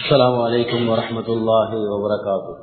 السلام عليكم ورحمة الله وبركاته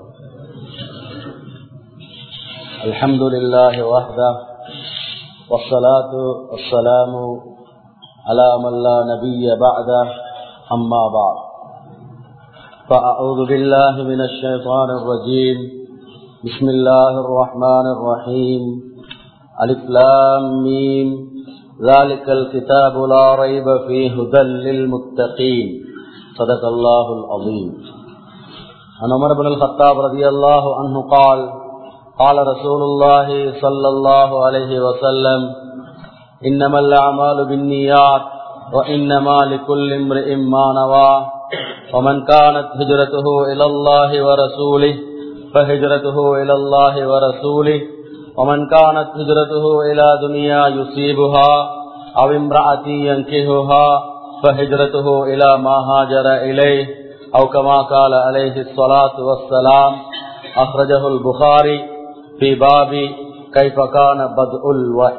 الحمد لله وحده والصلاة والسلام على من لا نبي بعده أما بعد فأعوذ بالله من الشيطان الرجيم بسم الله الرحمن الرحيم ألف لام ميم ذلك الكتاب لا ريب فيه هدى للمتقين صدق الله العظيم عن عمر بن الخطاب رضي الله عنه قال قال رسول الله صلى الله عليه وسلم إنما الأعمال بالنيات وإنما لكل امرئ ما نوى ومن كانت هجرته إلى الله ورسوله فهجرته إلى الله ورسوله ومن كانت هجرته إلى دنيا يصيبها أو امرأة ينكهها فهجرته إلى ما هاجر إليه أو كما قال عليه الصلاة والسلام أخرجه البخاري في باب كيف كان بدء الوحي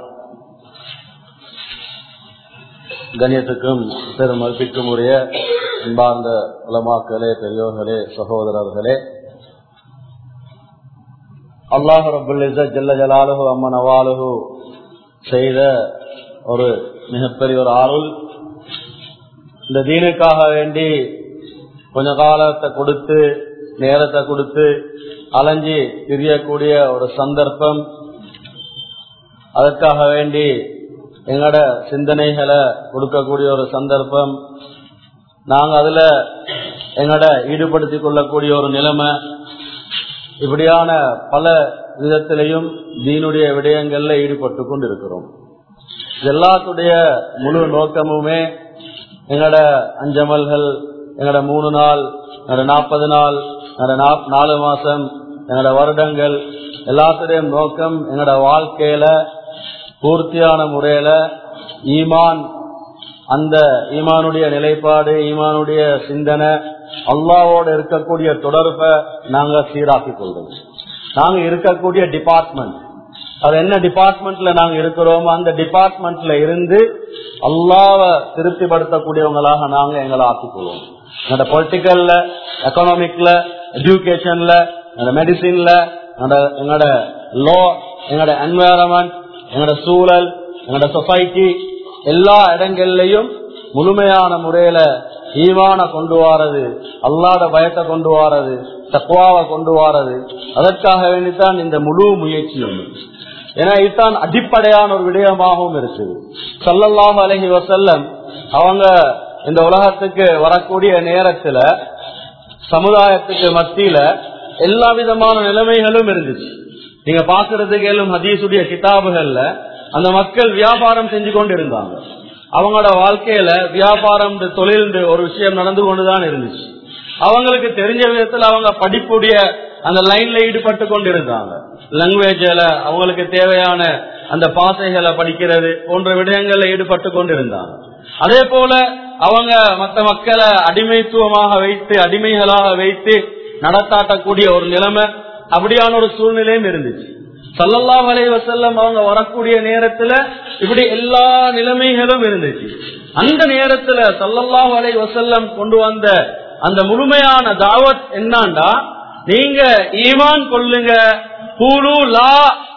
கண்ணியத்துக்கும் பெரும் மதிப்பிற்கும் உரிய அன்பார்ந்த உலமாக்களே பெரியோர்களே சகோதரர்களே அல்லாஹ் ரபுல் ஜல்ல ஜலாலுஹு அம்மன் அவாலுஹு செய்த ஒரு மிகப்பெரிய ஒரு அருள் இந்த தீனுக்காக வேண்டி கொஞ்ச காலத்தை கொடுத்து நேரத்தை கொடுத்து அலைஞ்சி திரியக்கூடிய ஒரு சந்தர்ப்பம் அதற்காக வேண்டி எங்களோட சிந்தனைகளை கொடுக்கக்கூடிய ஒரு சந்தர்ப்பம் நாங்க அதுல எங்களோட ஈடுபடுத்திக் கொள்ளக்கூடிய ஒரு நிலைமை இப்படியான பல விதத்திலையும் தீனுடைய விடயங்கள்ல ஈடுபட்டு கொண்டு இருக்கிறோம் எல்லாத்துடைய முழு நோக்கமுமே எங்களோட அஞ்சமல்கள் எங்களோட மூணு நாள் எங்களோட நாற்பது நாள் எங்களோட நாலு மாசம் எங்களோட வருடங்கள் எல்லாத்துடைய நோக்கம் எங்களோட வாழ்க்கையில பூர்த்தியான முறையில ஈமான் அந்த ஈமானுடைய நிலைப்பாடு ஈமானுடைய சிந்தனை அல்லாவோட இருக்கக்கூடிய தொடர்பை நாங்க சீராக்கி கொள்றோம் நாங்க இருக்கக்கூடிய டிபார்ட்மெண்ட் அது என்ன டிபார்ட்மெண்ட்ல நாங்க இருக்கிறோமோ அந்த டிபார்ட்மெண்ட்ல இருந்து அல்லாவ திருப்திப்படுத்தக்கூடியவங்களாக நாங்க எங்களை ஆக்கிக்கொள்வோம் எங்களோட பொலிட்டிக்கல்ல எக்கனாமிக்ல எஜுகேஷன்ல எங்களோட மெடிசின்ல எங்களோட லோ எங்களோட என்வாயரன்மெண்ட் எங்களோட சூழல் எங்களோட சொசைட்டி எல்லா இடங்கள்லயும் முழுமையான முறையில ஈவான கொண்டு வாரது அல்லாத பயத்தை கொண்டு வாரது தக்குவாவை கொண்டு வாரது அதற்காக வேண்டித்தான் இந்த முழு முயற்சி ஒன்று ஏன்னா இதுதான் அடிப்படையான ஒரு விடயமாகவும் இருக்குது சல்லல்லாஹ் அலஹி வசல்லம் அவங்க இந்த உலகத்துக்கு வரக்கூடிய நேரத்துல சமுதாயத்துக்கு மத்தியில எல்லா விதமான நிலைமைகளும் இருந்துச்சு நீங்க பாக்குறதுக்கு எல்லாம் ஹதீசுடைய கிதாபுகள்ல அந்த மக்கள் வியாபாரம் செஞ்சு கொண்டு இருந்தாங்க அவங்களோட வாழ்க்கையில வியாபாரம் தொழில் ஒரு விஷயம் நடந்து கொண்டுதான் இருந்துச்சு அவங்களுக்கு தெரிஞ்ச விதத்துல அவங்க படிப்புடைய அந்த லைன்ல ஈடுபட்டு கொண்டு இருந்தாங்க லாங்குவேஜ்ல அவங்களுக்கு தேவையான அந்த பாசைகளை படிக்கிறது போன்ற விடயங்கள்ல ஈடுபட்டு கொண்டு இருந்தாங்க அதே போல அவங்க மற்ற மக்களை அடிமைத்துவமாக வைத்து அடிமைகளாக வைத்து நடத்தாட்டக்கூடிய ஒரு நிலைமை அப்படியான ஒரு சூழ்நிலையும் இருந்துச்சு சல்லல்லாஹ் அலை வசல்லம் அவங்க வரக்கூடிய நேரத்துல இப்படி எல்லா நிலைமைகளும் இருந்துச்சு அந்த நேரத்துல சல்லல்லாஹ் அலை வசல்லம் கொண்டு வந்த அந்த முழுமையான தாவத் என்னண்டா நீங்க ஈமான் கொள்ளுங்க கூலு லா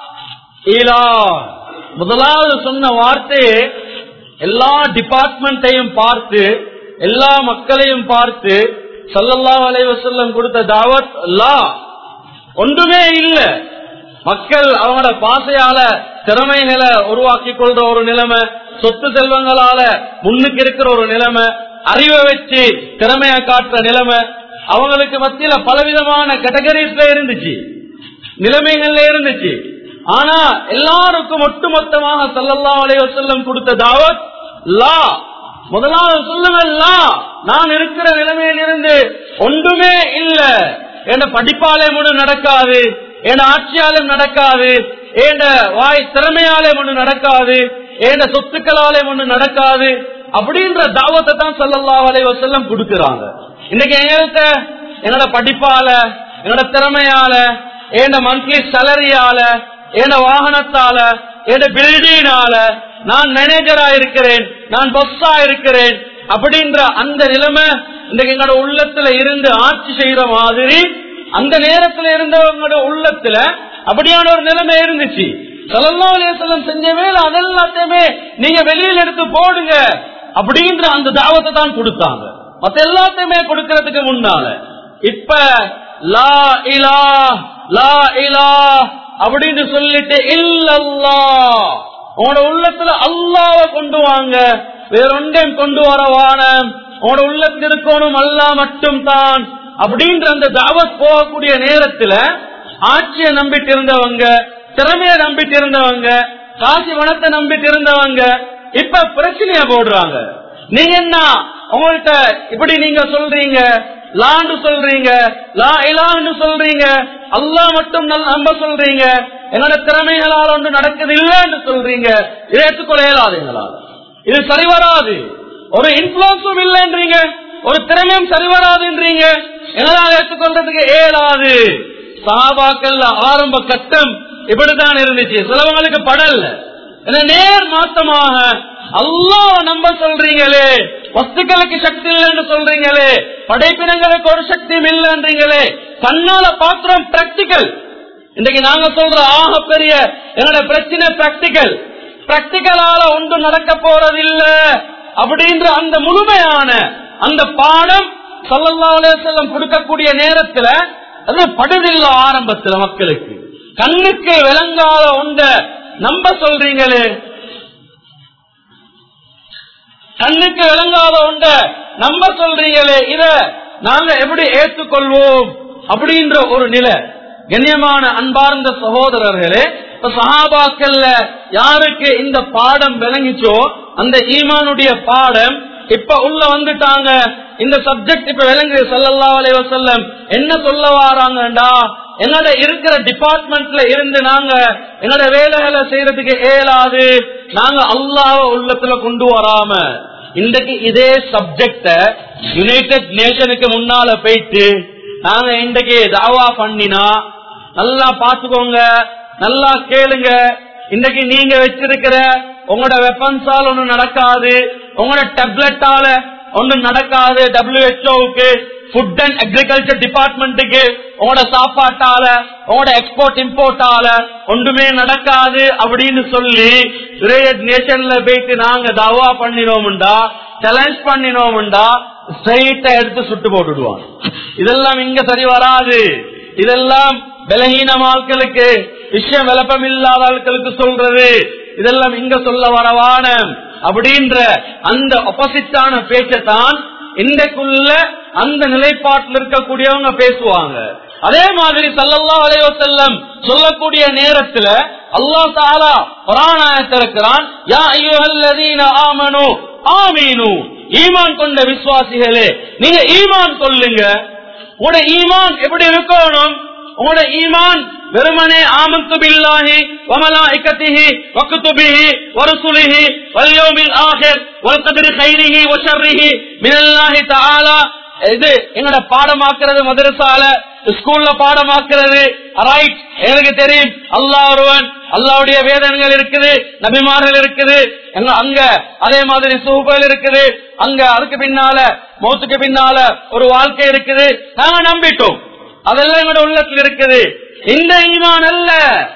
ஈலா முதலாவது சொன்ன வார்த்தையே எல்லா டிபார்ட்மெண்ட்டையும் பார்த்து எல்லா மக்களையும் பார்த்து சல்லல்லா அலைவசல்லம் கொடுத்த தாவத் லா ஒன்றுமே இல்ல மக்கள் அவங்களோட பாசையால திறமைகளை உருவாக்கி கொள்ற ஒரு நிலைமை சொத்து செல்வங்களால முன்னுக்கு இருக்கிற ஒரு நிலைமை அறிவை வச்சு திறமைய காட்டுற நிலைமை அவங்களுக்கு மத்தியில பலவிதமான கேட்டகரிஸ்ல இருந்துச்சு நிலைமைகள்ல இருந்துச்சு ஆனா எல்லாருக்கும் ஒட்டுமொத்தமாக சல்லல்லா அலைவசல்லம் கொடுத்த தாவத் லா முதலாவது சொல்லுங்க லா நான் இருக்கிற நிலைமையிலிருந்து ஒன்றுமே இல்ல என் படிப்பாலே ஒன்று நடக்காது என் ஆட்சியாலும் நடக்காது என் வாய் திறமையாலே ஒன்று நடக்காது என் சொத்துக்களாலே ஒன்று நடக்காது அப்படின்ற தாவத்தை தான் சல்லல்லா அலை வசல்லம் கொடுக்கிறாங்க இன்னைக்கு எங்கள்கிட்ட எங்களோட படிப்பால எங்களோட திறமையால என் மந்த்லி சேலரியால என் வாகனத்தால என் பில்டிங்னால நான் மேனேஜரா இருக்கிறேன் நான் பஸ்ஸா இருக்கிறேன் அப்படின்ற அந்த நிலைமை இன்றைக்கு எங்களோட உள்ளத்துல இருந்து ஆட்சி செய்யற மாதிரி அந்த நேரத்துல இருந்தவங்களோட உள்ளத்துல அப்படியான ஒரு நிலைமை இருந்துச்சு சலல்லாசலம் செஞ்ச வேலை அதெல்லாத்தையுமே நீங்க வெளியில எடுத்து போடுங்க அப்படின்ற அந்த தாவத்தை தான் கொடுத்தாங்க மத்த எல்லாத்தையுமே கொடுக்கறதுக்கு முன்னால இப்ப லா இலா லா இலா அப்படின்னு சொல்லிட்டு இல்லல்லா உங்களோட உள்ளத்துல அல்லாவ கொண்டு வாங்க வேறொன்றையும் கொண்டு வரவான உங்களோட உள்ளத்தில் இருக்கணும் அல்லா மட்டும் தான் அப்படின்ற அந்த தாவத் போகக்கூடிய நேரத்துல ஆட்சியை நம்பிட்டு இருந்தவங்க திறமையை நம்பிட்டு இருந்தவங்க காசி வனத்தை நம்பிட்டு இருந்தவங்க இப்ப பிரச்சனைய போடுறாங்க நீங்க என்ன உங்கள்கிட்ட இப்படி நீங்க சொல்றீங்க லான்னு சொல்றீங்க லா இலான்னு சொல்றீங்க அல்லாஹ் மட்டும் நல்ல நம்ப சொல்றீங்க என்னோட திறமைகளால் ஒன்று நடக்குது இல்லைன்னு சொல்றீங்க இதை ஏற்றுக்கொள்ள இயலாதுங்களா இது சரி வராது ஒரு இன்ஃபுளுன்ஸும் இல்லைன்றீங்க ஒரு திறமையும் சரி வராதுன்றீங்க எங்களால் ஏற்றுக்கொள்றதுக்கு இயலாது சஹாபாக்கள்ல ஆரம்ப கட்டம் இப்படித்தான் இருந்துச்சு சிலவங்களுக்கு படல ஏன்னா நேர் மாத்தமாக அல்லாஹ் நம்ப சொல்றீங்களே வஸ்துக்களுக்கு சக்தி இல்லைன்னு சொல்றீங்களே படைப்பினங்களுக்கு ஒரு சக்தியும் இல்லைன்றீங்களே கண்ணால பாத்திரம் பிராக்டிக்கல் இன்னைக்கு நாங்க சொல்ற ஆக பெரிய என்னோட பிரச்சனை பிராக்டிக்கல் பிராக்டிக்கலால ஒன்று நடக்க போறது இல்ல அப்படின்ற அந்த முழுமையான அந்த பாடம் சல்லல்லாஹு செல்லம் கொடுக்கக்கூடிய நேரத்துல அது படுதில்ல ஆரம்பத்துல மக்களுக்கு கண்ணுக்கு விளங்காத ஒன்ற நம்ப சொல்றீங்களே கண்ணுக்கு விளங்காத ஒன்ற நம்ப சொல்றீங்களே இத நாங்க எப்படி ஏற்றுக்கொள்வோம் அப்படின்ற ஒரு நிலை கண்ணியமான அன்பார்ந்த சகோதரர்களே இப்ப சஹாபாக்கள்ல யாருக்கு இந்த பாடம் விளங்கிச்சோ அந்த ஈமானுடைய பாடம் இப்ப உள்ள வந்துட்டாங்க இந்த சப்ஜெக்ட் இப்ப விளங்கு சல்லல்லா அலைய வசல்லம் என்ன சொல்ல வாராங்கடா எங்களோட இருக்கிற டிபார்ட்மெண்ட்ல இருந்து நாங்க எங்களோட வேலைகளை செய்யறதுக்கு இயலாது நாங்க அல்லாஹ் உள்ளத்துல கொண்டு வராம இன்றைக்கு இதே சப்ஜெக்ட யுனைடெட் நேஷனுக்கு முன்னால போயிட்டு நாங்க இன்றைக்கு தாவா பண்ணினா நல்லா பாத்துக்கோங்க நல்லா கேளுங்க இன்னைக்கு நீங்க வச்சிருக்கிற உங்களோட வெப்பன்ஸால ஒண்ணு நடக்காது உங்களோட டேப்லெட்டால ஒண்ணு நடக்காது டபிள்யூஹெச்ஓவுக்கு ஃபுட் அண்ட் அக்ரிகல்ச்சர் டிபார்ட்மெண்ட்டுக்கு உங்களோட சாப்பாட்டால உங்களோட எக்ஸ்போர்ட் இம்போர்ட்டால ஒன்றுமே நடக்காது அப்படின்னு சொல்லி யுனைடெட் நேஷன்ல போயிட்டு நாங்க தவா பண்ணினோம்டா சேலஞ்ச் பண்ணினோம்டா ஸ்ட்ரைட்டா எடுத்து சுட்டு போட்டுடுவாங்க இதெல்லாம் இங்க சரி வராது இதெல்லாம் பலகீனம் ஆட்களுக்கு விஷயம் விளப்பம் இல்லாத ஆட்களுக்கு சொல்றது இதெல்லாம் இங்க சொல்ல வரவான அப்படின்ற அந்த ஒப்போசிட்டான பேச்சத்தான் இன்றைக்குள்ள அந்த நிலைப்பாட்டில் இருக்கக்கூடியவங்க பேசுவாங்க அதே மாதிரி சல்லல்லா அலையோ செல்லம் சொல்லக்கூடிய நேரத்துல அல்லாஹ் தாலா புராணாயத்தில் இருக்கிறான் யா ஐயோல்லதீன ஆமனு ஆமீனு ஈமான் கொண்ட விசுவாசிகளே நீங்க ஈமான் சொல்லுங்க உங்களோட ஈமான் எப்படி இருக்கணும் உங்களோட ஈமான் வெறுமனே ஆமந்து பில்லாஹி வமலாஇகத்திஹி வகுதுபிஹி வரசுலிஹி வல்யௌமில் ஆகிர் வல்கத்ரி கைரிஹி வஷர்ரிஹி மினல்லாஹி தஆலா இது எங்கட பாடமாக்குறது மதரசால ஸ்கூல்ல பாடமாக்குறது ரைட் எனக்கு தெரியும் அல்லாஹ் ஒருவன் அல்லாவுடைய வேதனங்கள் இருக்குது நபிமார்கள் இருக்குது எங்க அங்க அதே மாதிரி சூப்பல் இருக்குது அங்க அதுக்கு பின்னால மௌத்துக்கு பின்னால ஒரு வாழ்க்கை இருக்குது நாங்க நம்பிட்டோம் அதெல்லாம் எங்களோட உள்ளத்தில் இருக்குது இந்த ஈமான் அல்ல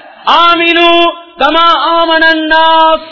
ஆமினு கமா ஆமனன்னாஸ்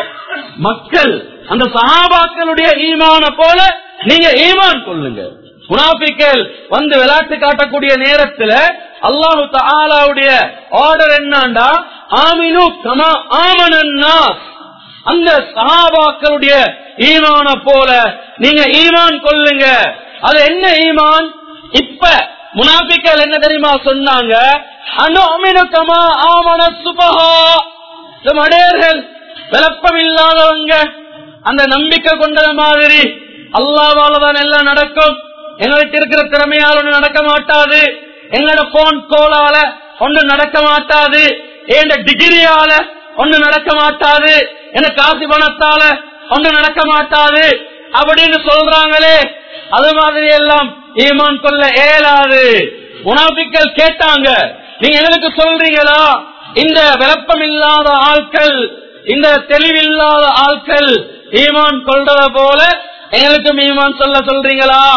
மக்கள் அந்த சஹாபாக்களுடைய ஈமான போல நீங்க ஈமான் கொள்ளுங்க முனாபிக்கள் வந்து விளையாட்டு காட்டக்கூடிய நேரத்துல அல்லாஹு தாலாவுடைய ஆர்டர் என்னண்டா ஆமினு கமா ஆமனன்னாஸ் அந்த சஹாபாக்களுடைய ஈமான போல நீங்க ஈமான் கொள்ளுங்க அது என்ன ஈமான் இப்ப முனாபிக்கள் என்ன தெரியுமா சொன்னாங்க அனுமினுக்கமா ஆமன சுபஹா இந்த மடையர்கள் விளப்பம் இல்லாதவங்க அந்த நம்பிக்கை கொண்டது மாதிரி அல்லாவாலதான் எல்லாம் நடக்கும் எங்களுக்கு இருக்கிற திறமையால் ஒண்ணு நடக்க மாட்டாது எங்களோட போன் கோலால ஒன்று நடக்க மாட்டாது என் டிகிரியால ஒண்ணு நடக்க மாட்டாது என காசு பணத்தால ஒன்று நடக்க மாட்டாது அப்படின்னு சொல்றாங்களே அது மாதிரி எல்லாம் ஈமான் கொள்ள இயலாது முனாபிக்கள் கேட்டாங்க நீங்க எங்களுக்கு சொல்றீங்களா இந்த விளப்பம் இல்லாத ஆட்கள் இந்த தெளிவில்லாத ஆட்கள் ஈமான் கொள்றத போல எங்களுக்கும் ஈமான் சொல்ல சொல்றீங்களா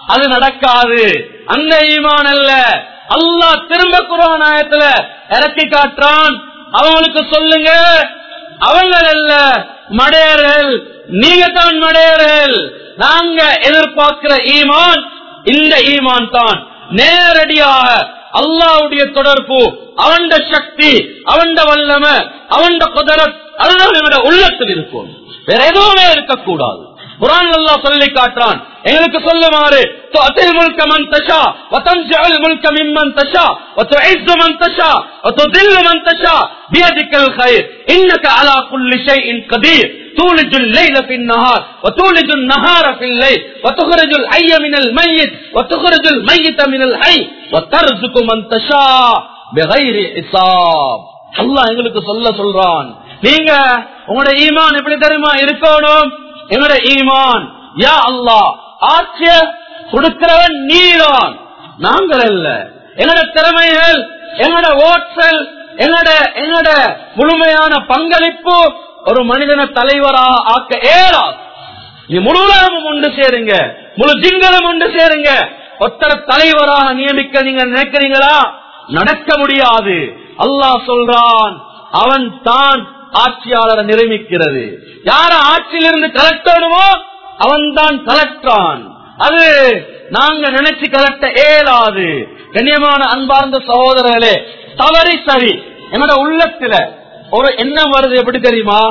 அது நடக்காது அந்த ஈமான் அல்ல அல்லாஹ் திரும்ப குரான் ஆயத்துல இறக்கி காட்டுறான் அவங்களுக்கு சொல்லுங்க அவங்கள் அல்ல மடையர்கள் நீங்க தான் மடையர்கள் நாங்க எதிர்பார்க்கிற ஈமான் இந்த ஈமான் தான் நேரடியாக அல்லாவுடைய தொடர்பு அவண்ட சக்தி அவண்ட வல்லம அவண்ட குதரத் அதுதான் எங்களுடைய உள்ளத்தில் இருக்கும் வேற எதுவுமே இருக்கக்கூடாது குரான் அல்லா சொல்லி காட்டுறான் எங்களுக்கு சொல்லுமாறு تؤتي الملك من تشاء وتنزع الملك ممن تشاء وتعز من تشاء وتذل من تشاء بيدك الخير انك على كل شيء قدير تولج الليل في النهار وتولج النهار في الليل وتخرج الحي من الميت وتخرج الميت من الحي وترزق من تشاء بغير حساب அல்லாஹ் எங்களுக்கு சொல்ல சொல்றான் நீங்க உங்களோட ஈமான் எப்படி தெரியுமா இருக்கணும் எங்களோட ஈமான் யா அல்லாஹ் ஆட்சிய கொடுக்கிறவன் நீதான் நாங்கள் அல்ல எங்களோட திறமைகள் எங்களோட ஓட்டல் எங்களோட எங்களோட முழுமையான பங்களிப்பு ஒரு மனிதனை தலைவராக ஆக்க ஏறாது நீ முழு உலகமும் ஒன்று சேருங்க முழு ஜிங்களும் ஒன்று சேருங்க ஒத்தர தலைவராக நியமிக்க நீங்க நினைக்கிறீங்களா நடக்க முடியாது அல்லாஹ் சொல்றான் அவன் தான் ஆட்சியாளரை நிரூபிக்கிறது யார ஆட்சியிலிருந்து கலெக்டணுமோ அவன் தான் கலெக்டான் அது நாங்க நினைச்சு கலெக்ட ஏலாது கண்ணியமான அன்பார்ந்த சகோதரர்களே தவறி சரி என்னோட உள்ளத்துல ஒரு எண்ணம் வருது எப்படி தெரியுமா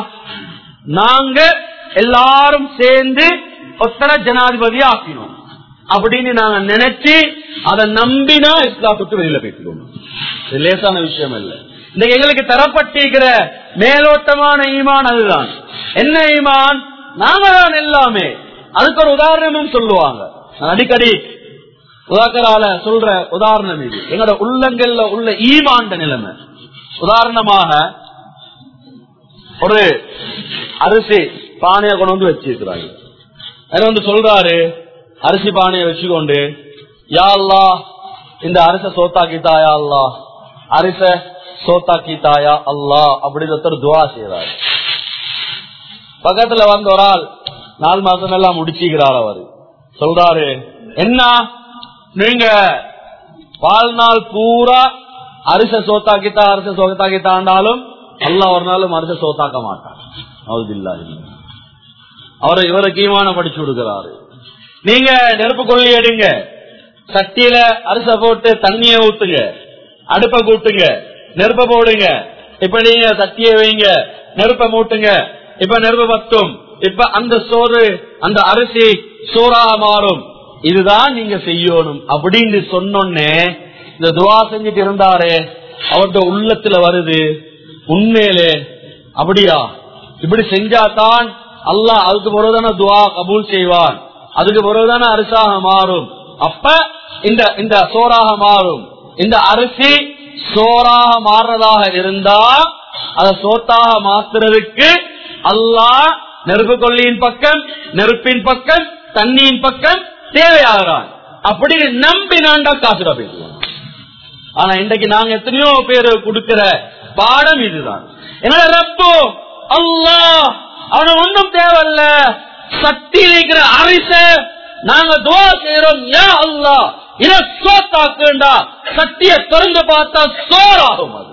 நாங்க எல்லாரும் சேர்ந்து ஒத்தர ஜனாதிபதி ஆக்கினோம் அப்படின்னு நாங்க நினைச்சு அதை நம்பினா இஸ்லாத்துக்கு வெளியில போயிட்டுருவோம் இது லேசான விஷயம் இல்ல இந்த எங்களுக்கு தரப்பட்டிருக்கிற மேலோட்டமான ஈமான் அதுதான் என்ன ஈமான் நாங்க தான் எல்லாமே அதுக்கு ஒரு உதாரணமும் சொல்லுவாங்க நான் அடிக்கடி உதாக்கரால சொல்ற உதாரணம் இது எங்களோட உள்ளங்கள்ல உள்ள ஈமாண்ட நிலைமை உதாரணமாக ஒரு அரிசி பானையை கொண்டு வந்து வச்சிருக்கிறாங்க அது வந்து சொல்றாரு அரிசி பானையை வச்சுக்கொண்டு யா அல்லாஹ் இந்த அரிச சோத்தாக்கி தாயா அல்லா அரிச சோத்தாக்கி தாயா அல்லா அப்படின்னு ஒருத்தர் துவா செய்யறாரு பக்கத்துல வந்த ஒரு ஆள் நாலு மாசம் எல்லாம் முடிச்சுக்கிறார் அவரு சொல்றாரு என்ன நீங்க வாழ்நாள் பூரா அரிச சோத்தாக்கித்தா அரிச சோத்தாக்கித்தாண்டாலும் அல்லாஹ் ஒரு நாளும் அரிச சோத்தாக்க மாட்டான் அவுதில்லா அவரை இவருக்கு ஈமான படிச்சு கொடுக்கிறாரு நீங்க நெருப்பு கொள்ளி எடுங்க சட்டியில அரிச போட்டு தண்ணிய ஊத்துங்க அடுப்ப கூட்டுங்க நெருப்ப போடுங்க இப்ப நீங்க சட்டியை வைங்க நெருப்ப மூட்டுங்க இப்ப நெருப்பு பத்தும் இப்ப அந்த சோறு அந்த அரிசி சோறா மாறும் இதுதான் நீங்க செய்யணும் அப்படின்னு சொன்னோன்னே இந்த துவா செஞ்சுட்டு இருந்தாரே அவர்கிட்ட உள்ளத்துல வருது உண்மையிலே அப்படியா இப்படி செஞ்சாதான் அல்லாஹ் அதுக்கு பிறகுதான துவா கபூல் செய்வான் அதுக்கு பிறகுதானே அரிசாக மாறும் அப்ப இந்த இந்த சோறாக மாறும் இந்த அரிசி சோறாக மாறுறதாக இருந்தா அதை சோத்தாக மாத்துறதுக்கு அல்லாஹ் நெருப்பு கொள்ளியின் பக்கம் நெருப்பின் பக்கம் தண்ணியின் பக்கம் தேவையாகிறான் அப்படின்னு நம்பினாண்டா காசுடா பேசுவான் ஆனா இன்றைக்கு நாங்க எத்தனையோ பேரு கொடுக்கிற பாடம் இதுதான் என்னோட ரப்போ அல்லாஹ் அவன ஒன்றும் தேவையில்ல சக்தி இருக்கிற அரிச நாங்க துவா செய்யறோம் யா அல்லாஹ் இத சோத்தாக்குண்டா சக்தியை திறந்து பார்த்தா சோறாகும் அது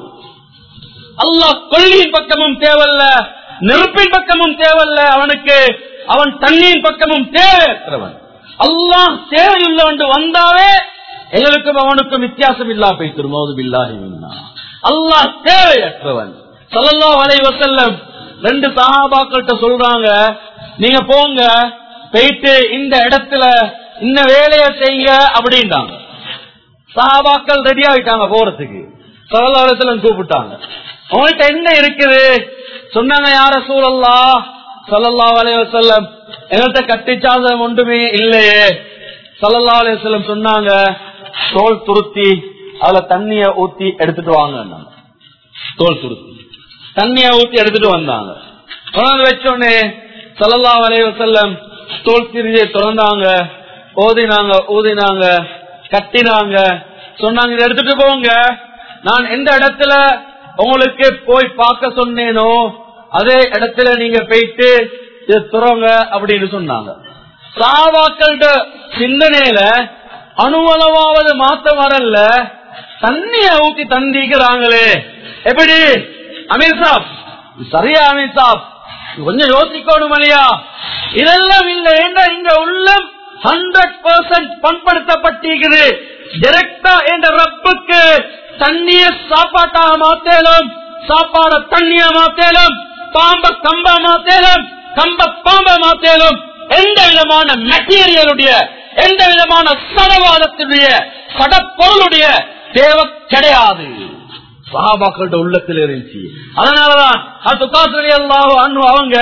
அல்லாஹ் கொள்ளியின் பக்கமும் தேவையில்ல நெருப்பின் பக்கமும் தேவையில்ல அவனுக்கு அவன் தண்ணியின் பக்கமும் தேவையற்றவன் அல்லாஹ் தேவையுள்ளவன் வந்தாவே எங்களுக்கும் அவனுக்கும் வித்தியாசம் இல்லா போய்த்திருமோது பில்லாஹி அல்லாஹ் தேவையற்றவன் சல்லல்லா வலை வசல்லம் ரெண்டு சகாபாக்கள்கிட்ட சொல்றாங்க நீங்க போங்க போயிட்டு இந்த இடத்துல இந்த வேலையை செய்யுங்க அப்படின்றாங்க சகாபாக்கள் ரெடி ஆகிட்டாங்க போறதுக்கு சல்லல்லா வலைவசல்லம் கூப்பிட்டாங்க அவங்கள்ட்ட என்ன இருக்குது சொன்னாங்க யார சூழல்லா சல்லல்லா வலைவசல்லம் எங்கள்கிட்ட கட்டிச்சாதம் ஒன்றுமே இல்லையே சல்லல்லா அலையம் சொன்னாங்க தோல் துருத்தி அதுல தண்ணிய ஊத்தி எடுத்துட்டு வாங்க தோல் துருத்தி தண்ணிய ஊத்தி எடுத்துட்டு வந்தாங்க கொண்டாந்து வச்சோடனே சல்லல்லா அலையம் தோல் திரியை திறந்தாங்க ஓதினாங்க ஊதினாங்க கட்டினாங்க சொன்னாங்க இதை எடுத்துட்டு போங்க நான் எந்த இடத்துல உங்களுக்கு போய் பார்க்க சொன்னேனோ அதே இடத்துல நீங்க போயிட்டு இதை துறங்க அப்படின்னு சொன்னாங்க சாவாக்கள்ட சிந்தனையில அணுவளவாவது மாத்தம் வரல தண்ணிய ஊத்தி தந்திக்கிறாங்களே எப்படி அமீர் சாப் சரியா அமீர் சாப் கொஞ்சம் யோசிக்கணும் இல்லையா இதெல்லாம் இல்லை ஏன்னா இங்க உள்ளம் ஹண்ட்ரட் பர்சன்ட் பண்படுத்தப்பட்டிருக்குது டிரெக்டா என்ற ரப்புக்கு தண்ணிய சாப்பாட்டாக மாத்தேலும் சாப்பாட தண்ணிய மாத்தேலும் பாம்ப கம்ப மாத்தேலும் கம்ப பாம்ப மாத்தேலும் எந்த விதமான மெட்டீரியலுடைய எந்த விதமான சடவாதத்துடைய சடப்பொருளுடைய தேவை கிடையாது சஹாபாக்களோட உள்ளத்தில் இருந்துச்சு அதனாலதான் அது காசு அல்லாஹ் அன்பு அவங்க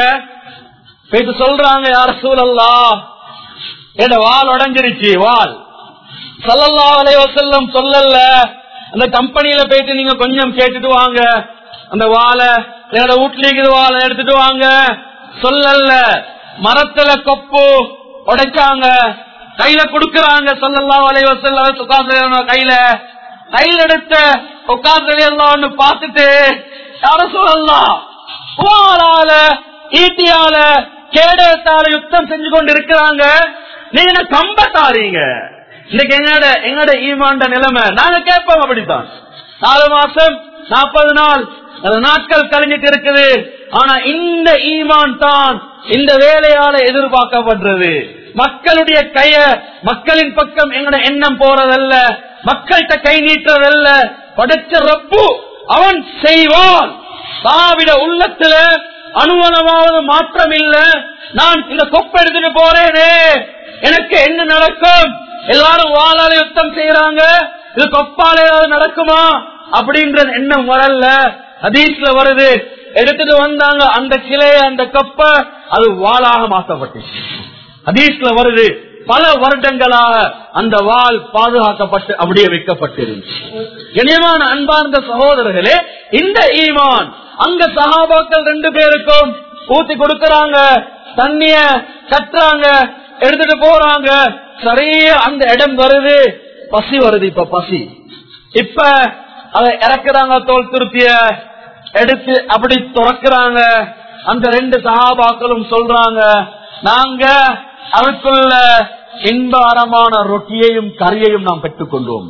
பேச சொல்றாங்க யார சூழல்லா என் வால் உடஞ்சிருச்சு வால் சல்லல்லா அலைவசல்லம் சொல்லல அந்த கம்பெனியில போயிட்டு நீங்க கொஞ்சம் கேட்டுட்டு வாங்க அந்த வாழை என்னோட வீட்டுல வாழை எடுத்துட்டு வாங்க சொல்லல மரத்துல கொப்பு உடைச்சாங்க கையில குடுக்கறாங்க சொல்லல்லா அலைவசல்ல சுகாச கையில கையில் எடுத்த உட்கார்ந்து எல்லாம் பார்த்துட்டு யார சொல்லலாம் புவாலால ஈட்டியால கேடயத்தால யுத்தம் செஞ்சு கொண்டு இருக்கிறாங்க நீங்க என்ன கம்ப தாரீங்க இன்னைக்கு எங்கட எங்கட ஈமாண்ட நிலைமை நாங்க கேட்போம் அப்படித்தான் நாலு மாசம் நாற்பது நாள் அது நாட்கள் கழிஞ்சிட்டு இருக்குது ஆனா இந்த ஈமான் தான் இந்த வேலையால எதிர்பார்க்கப்படுறது மக்களுடைய கைய மக்களின் பக்கம் எங்கட எண்ணம் போறதல்ல மக்கள்கிட்ட கை நீட்டுறதல்ல படைச்ச ரப்பு அவன் செய்வான் தாவிட உள்ளத்துல அனுவனமாவது மாற்றம் இல்ல நான் இந்த கொப்பை எடுத்துட்டு போறேனே எனக்கு என்ன நடக்கும் எல்லாரும் வாழால யுத்தம் செய்யறாங்க இது கொப்பால ஏதாவது நடக்குமா அப்படின்ற எண்ணம் வரல ஹதீஸ்ல வருது எடுத்துட்டு வந்தாங்க அந்த கிளைய அந்த கப்ப அது வாளாக மாற்றப்பட்டுச்சு ஹதீஸ்ல வருது பல வருடங்களாக அந்த வால் பாதுகாக்கப்பட்டு அப்படியே வைக்கப்பட்டிருந்துச்சு கண்ணியமான அன்பார்ந்த சகோதரர்களே இந்த ஈமான் அங்க சகாபாக்கள் ரெண்டு பேருக்கும் ஊத்தி கொடுக்கறாங்க தண்ணிய கட்டுறாங்க எடுத்துட்டு போறாங்க சரியா அந்த இடம் வருது பசி வருது இப்ப பசி இப்ப அதை இறக்குறாங்க தோல் திருப்பிய எடுத்து அப்படி துறக்குறாங்க அந்த ரெண்டு சகாபாக்களும் சொல்றாங்க நாங்க அதுக்குள்ள இன்பகரமான ரொட்டியையும் கறியையும் நாம் பெற்றுக் கொண்டோம்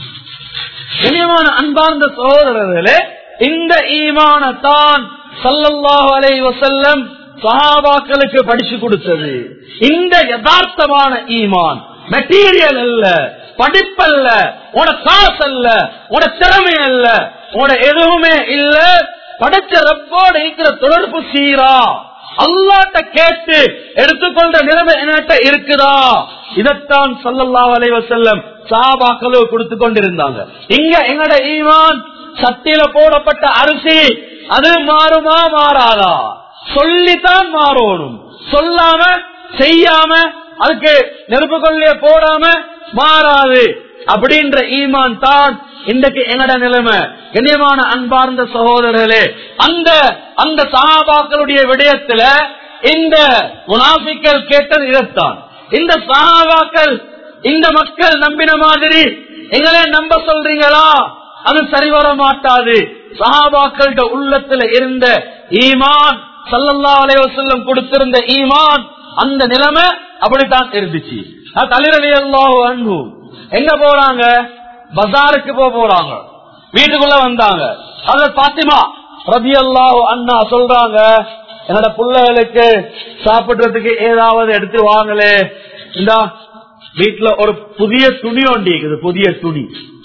இனியமான அன்பார்ந்த சகோதரர்களே இந்த ஈமானத்தான் சல்லல்லாஹு அலைஹி வஸல்லம் சஹாபாக்களுக்கு படிச்சு கொடுத்தது இந்த யதார்த்தமான ஈமான் மெட்டீரியல் அல்ல படிப்பல்ல உன காசு அல்ல உன திறமை அல்ல உன எதுவுமே இல்ல படைச்ச ரப்போட இருக்கிற தொடர்பு சீரா அல்லாட்ட கேட்டு எடுத்துக்கொண்ட நிலைமை என்கிட்ட இருக்குதா இதைத்தான் சல்லல்லா அலைவ செல்லம் சாபாக்களோ கொடுத்து கொண்டிருந்தாங்க இங்க எங்கட ஈமான் சட்டியில போடப்பட்ட அரிசி அது மாறுமா மாறாதா சொல்லித்தான் மாறணும் சொல்லாம செய்யாம அதுக்கு நெருப்பு கொள்ளைய போடாம மாறாது அப்படின்ற ஈமான் தான் இன்றைக்கு எங்கட நிலைமை கண்ணியமான அன்பார்ந்த சகோதரர்களே அந்த அந்த சகாபாக்களுடைய விடயத்துல இந்த முனாபிக்கள் கேட்டது இதைத்தான் இந்த சகாபாக்கள் இந்த மக்கள் நம்பின மாதிரி எங்களே நம்ப சொல்றீங்களா அது சரி வர மாட்டாது சகாபாக்கள உள்ளத்துல இருந்த ஈமான் சல்லல்லா அலைவசல்லம் கொடுத்திருந்த ஈமான் அந்த நிலைமை அப்படித்தான் இருந்துச்சு தலைரவியல்லாஹு அன்பு எங்க போறாங்க பஜாருக்கு போக போறாங்க வீட்டுக்குள்ள வந்தாங்க அது பாத்திமா ரபி அல்லாஹு அண்ணா சொல்றாங்க என்னோட பிள்ளைகளுக்கு சாப்பிடுறதுக்கு ஏதாவது எடுத்து வாங்களே இந்த வீட்டுல ஒரு புதிய துணி ஒண்டி இருக்குது புதிய துணி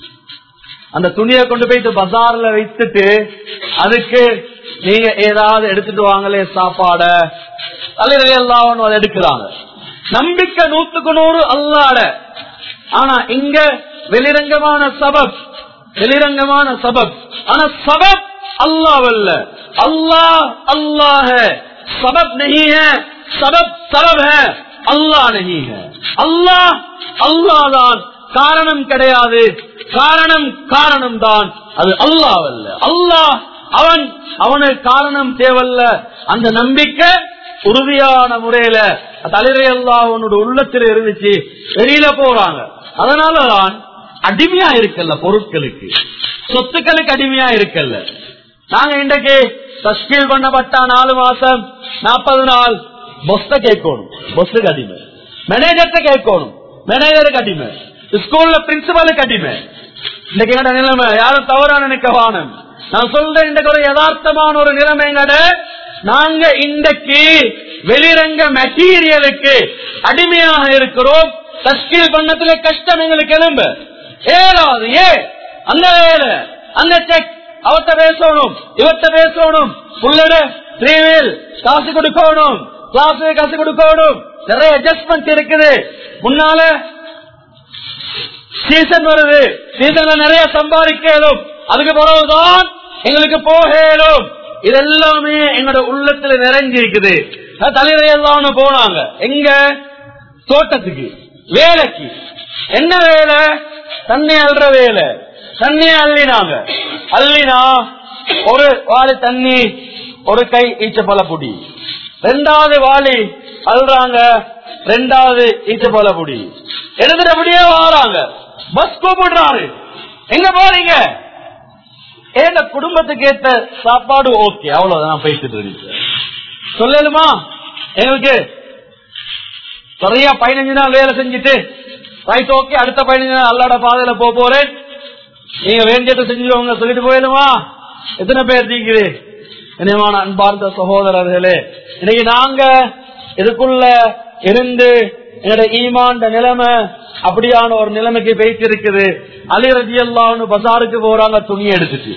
அந்த துணியை கொண்டு போயிட்டு பஜார்ல வைத்துட்டு அதுக்கு நீங்க ஏதாவது எடுத்துட்டு வாங்களே சாப்பாட தலைவரை எல்லாம் அதை எடுக்கிறாங்க நம்பிக்கை நூத்துக்கு நூறு அல்லாட ஆனா இங்க வெளிரங்கமான சபப் வெளிரங்கமான சபப் ஆனா சபப் அல்லாவல்ல அல்லாஹ் அல்லாஹ் सबब नहीं है सबब सबब है அல்லாஹ் नहीं है அல்லாஹ் அல்லாஹ் தான் காரணம் கிடையாது காரணம் காரணம் தான் அது அல்லாஹ் அல்ல அல்லாஹ் அவன் அவனுக்கு காரணம் தேவல்ல அந்த நம்பிக்கை உறுதியான முறையில தலைரை அல்லாஹ் அவனோட உள்ளத்தில் இருந்துச்சு வெளியில போறாங்க அதனாலதான் அடிமையா இருக்கல்ல பொருட்களுக்கு சொத்துக்களுக்கு அடிமையா இருக்கல்ல நாங்க இன்றைக்கு தஸ்கீல் பண்ணப்பட்ட நாலு மாசம் நாற்பது நாள் பொஸ்த கேட்கணும் பொஸ்துக்கு அடிமை மேனேஜர்கிட்ட கேட்கணும் மேனேஜருக்கு அடிமை ஸ்கூல்ல பிரின்சிபலுக்கு அடிமை இன்னைக்கு எங்கட நிலைமை யாரும் தவறா நினைக்க வானம் நான் சொல்றேன் இன்றைக்கு ஒரு யதார்த்தமான ஒரு நிலைமைங்கட நாங்க இன்றைக்கு வெளிரங்க மெட்டீரியலுக்கு அடிமையாக இருக்கிறோம் தஸ்கீல் பண்ணத்துல கஷ்டம் எங்களுக்கு எலும்ப ஏறாது ஏ அந்த வேலை அந்த செக் அவர்த்த பேசணும் இவர்த்த பேசணும் புள்ளட த்ரீவில் காசு கொடுக்கணும் கிளாஸ் காசு கொடுக்கணும் நிறைய அட்ஜஸ்ட்மெண்ட் இருக்குது முன்னால சீசன் வருது சீசன்ல நிறைய சம்பாதிக்கலும் அதுக்கு பிறகுதான் எங்களுக்கு போகலும் இதெல்லாமே எங்களோட உள்ளத்துல நிறைஞ்சிருக்குது தலைவரையெல்லாம் போனாங்க எங்க தோட்டத்துக்கு வேலைக்கு என்ன வேலை தண்ணி அல்ற வேலை தண்ணி அள்ளினாங்க அள்ளினா ஒரு வாளி தண்ணி ஒரு கை ஈச்ச பழப்புடி ரெண்டாவது வாளி அல்றாங்க ரெண்டாவது ஈச்ச பழப்புடி எடுத்துட்டு அப்படியே வாராங்க பஸ் கூப்பிடுறாரு எங்க போறீங்க ஏன் குடும்பத்துக்கு ஏத்த சாப்பாடு ஓகே அவ்வளவுதான் நான் பேசிட்டு இருக்கேன் சொல்லலுமா எங்களுக்கு சரியா பதினஞ்சு நாள் வேலை செஞ்சுட்டு ரைட் ஓகே அடுத்த பதினஞ்சு நாள் அல்லாட பாதையில போக போறேன் நீங்க வேண்டியதை செஞ்சுக்கோங்க சொல்லிட்டு போயிடுமா எத்தனை பேர் நீங்களே இனிமான அன்பார்ந்த சகோதரர்களே இன்னைக்கு நாங்க இதுக்குள்ள இருந்து என்னோட ஈமாண்ட நிலைமை அப்படியான ஒரு நிலைமைக்கு வைத்திருக்குது அலிரதி எல்லாம் பசாருக்கு போறாங்க துணி எடுத்துட்டு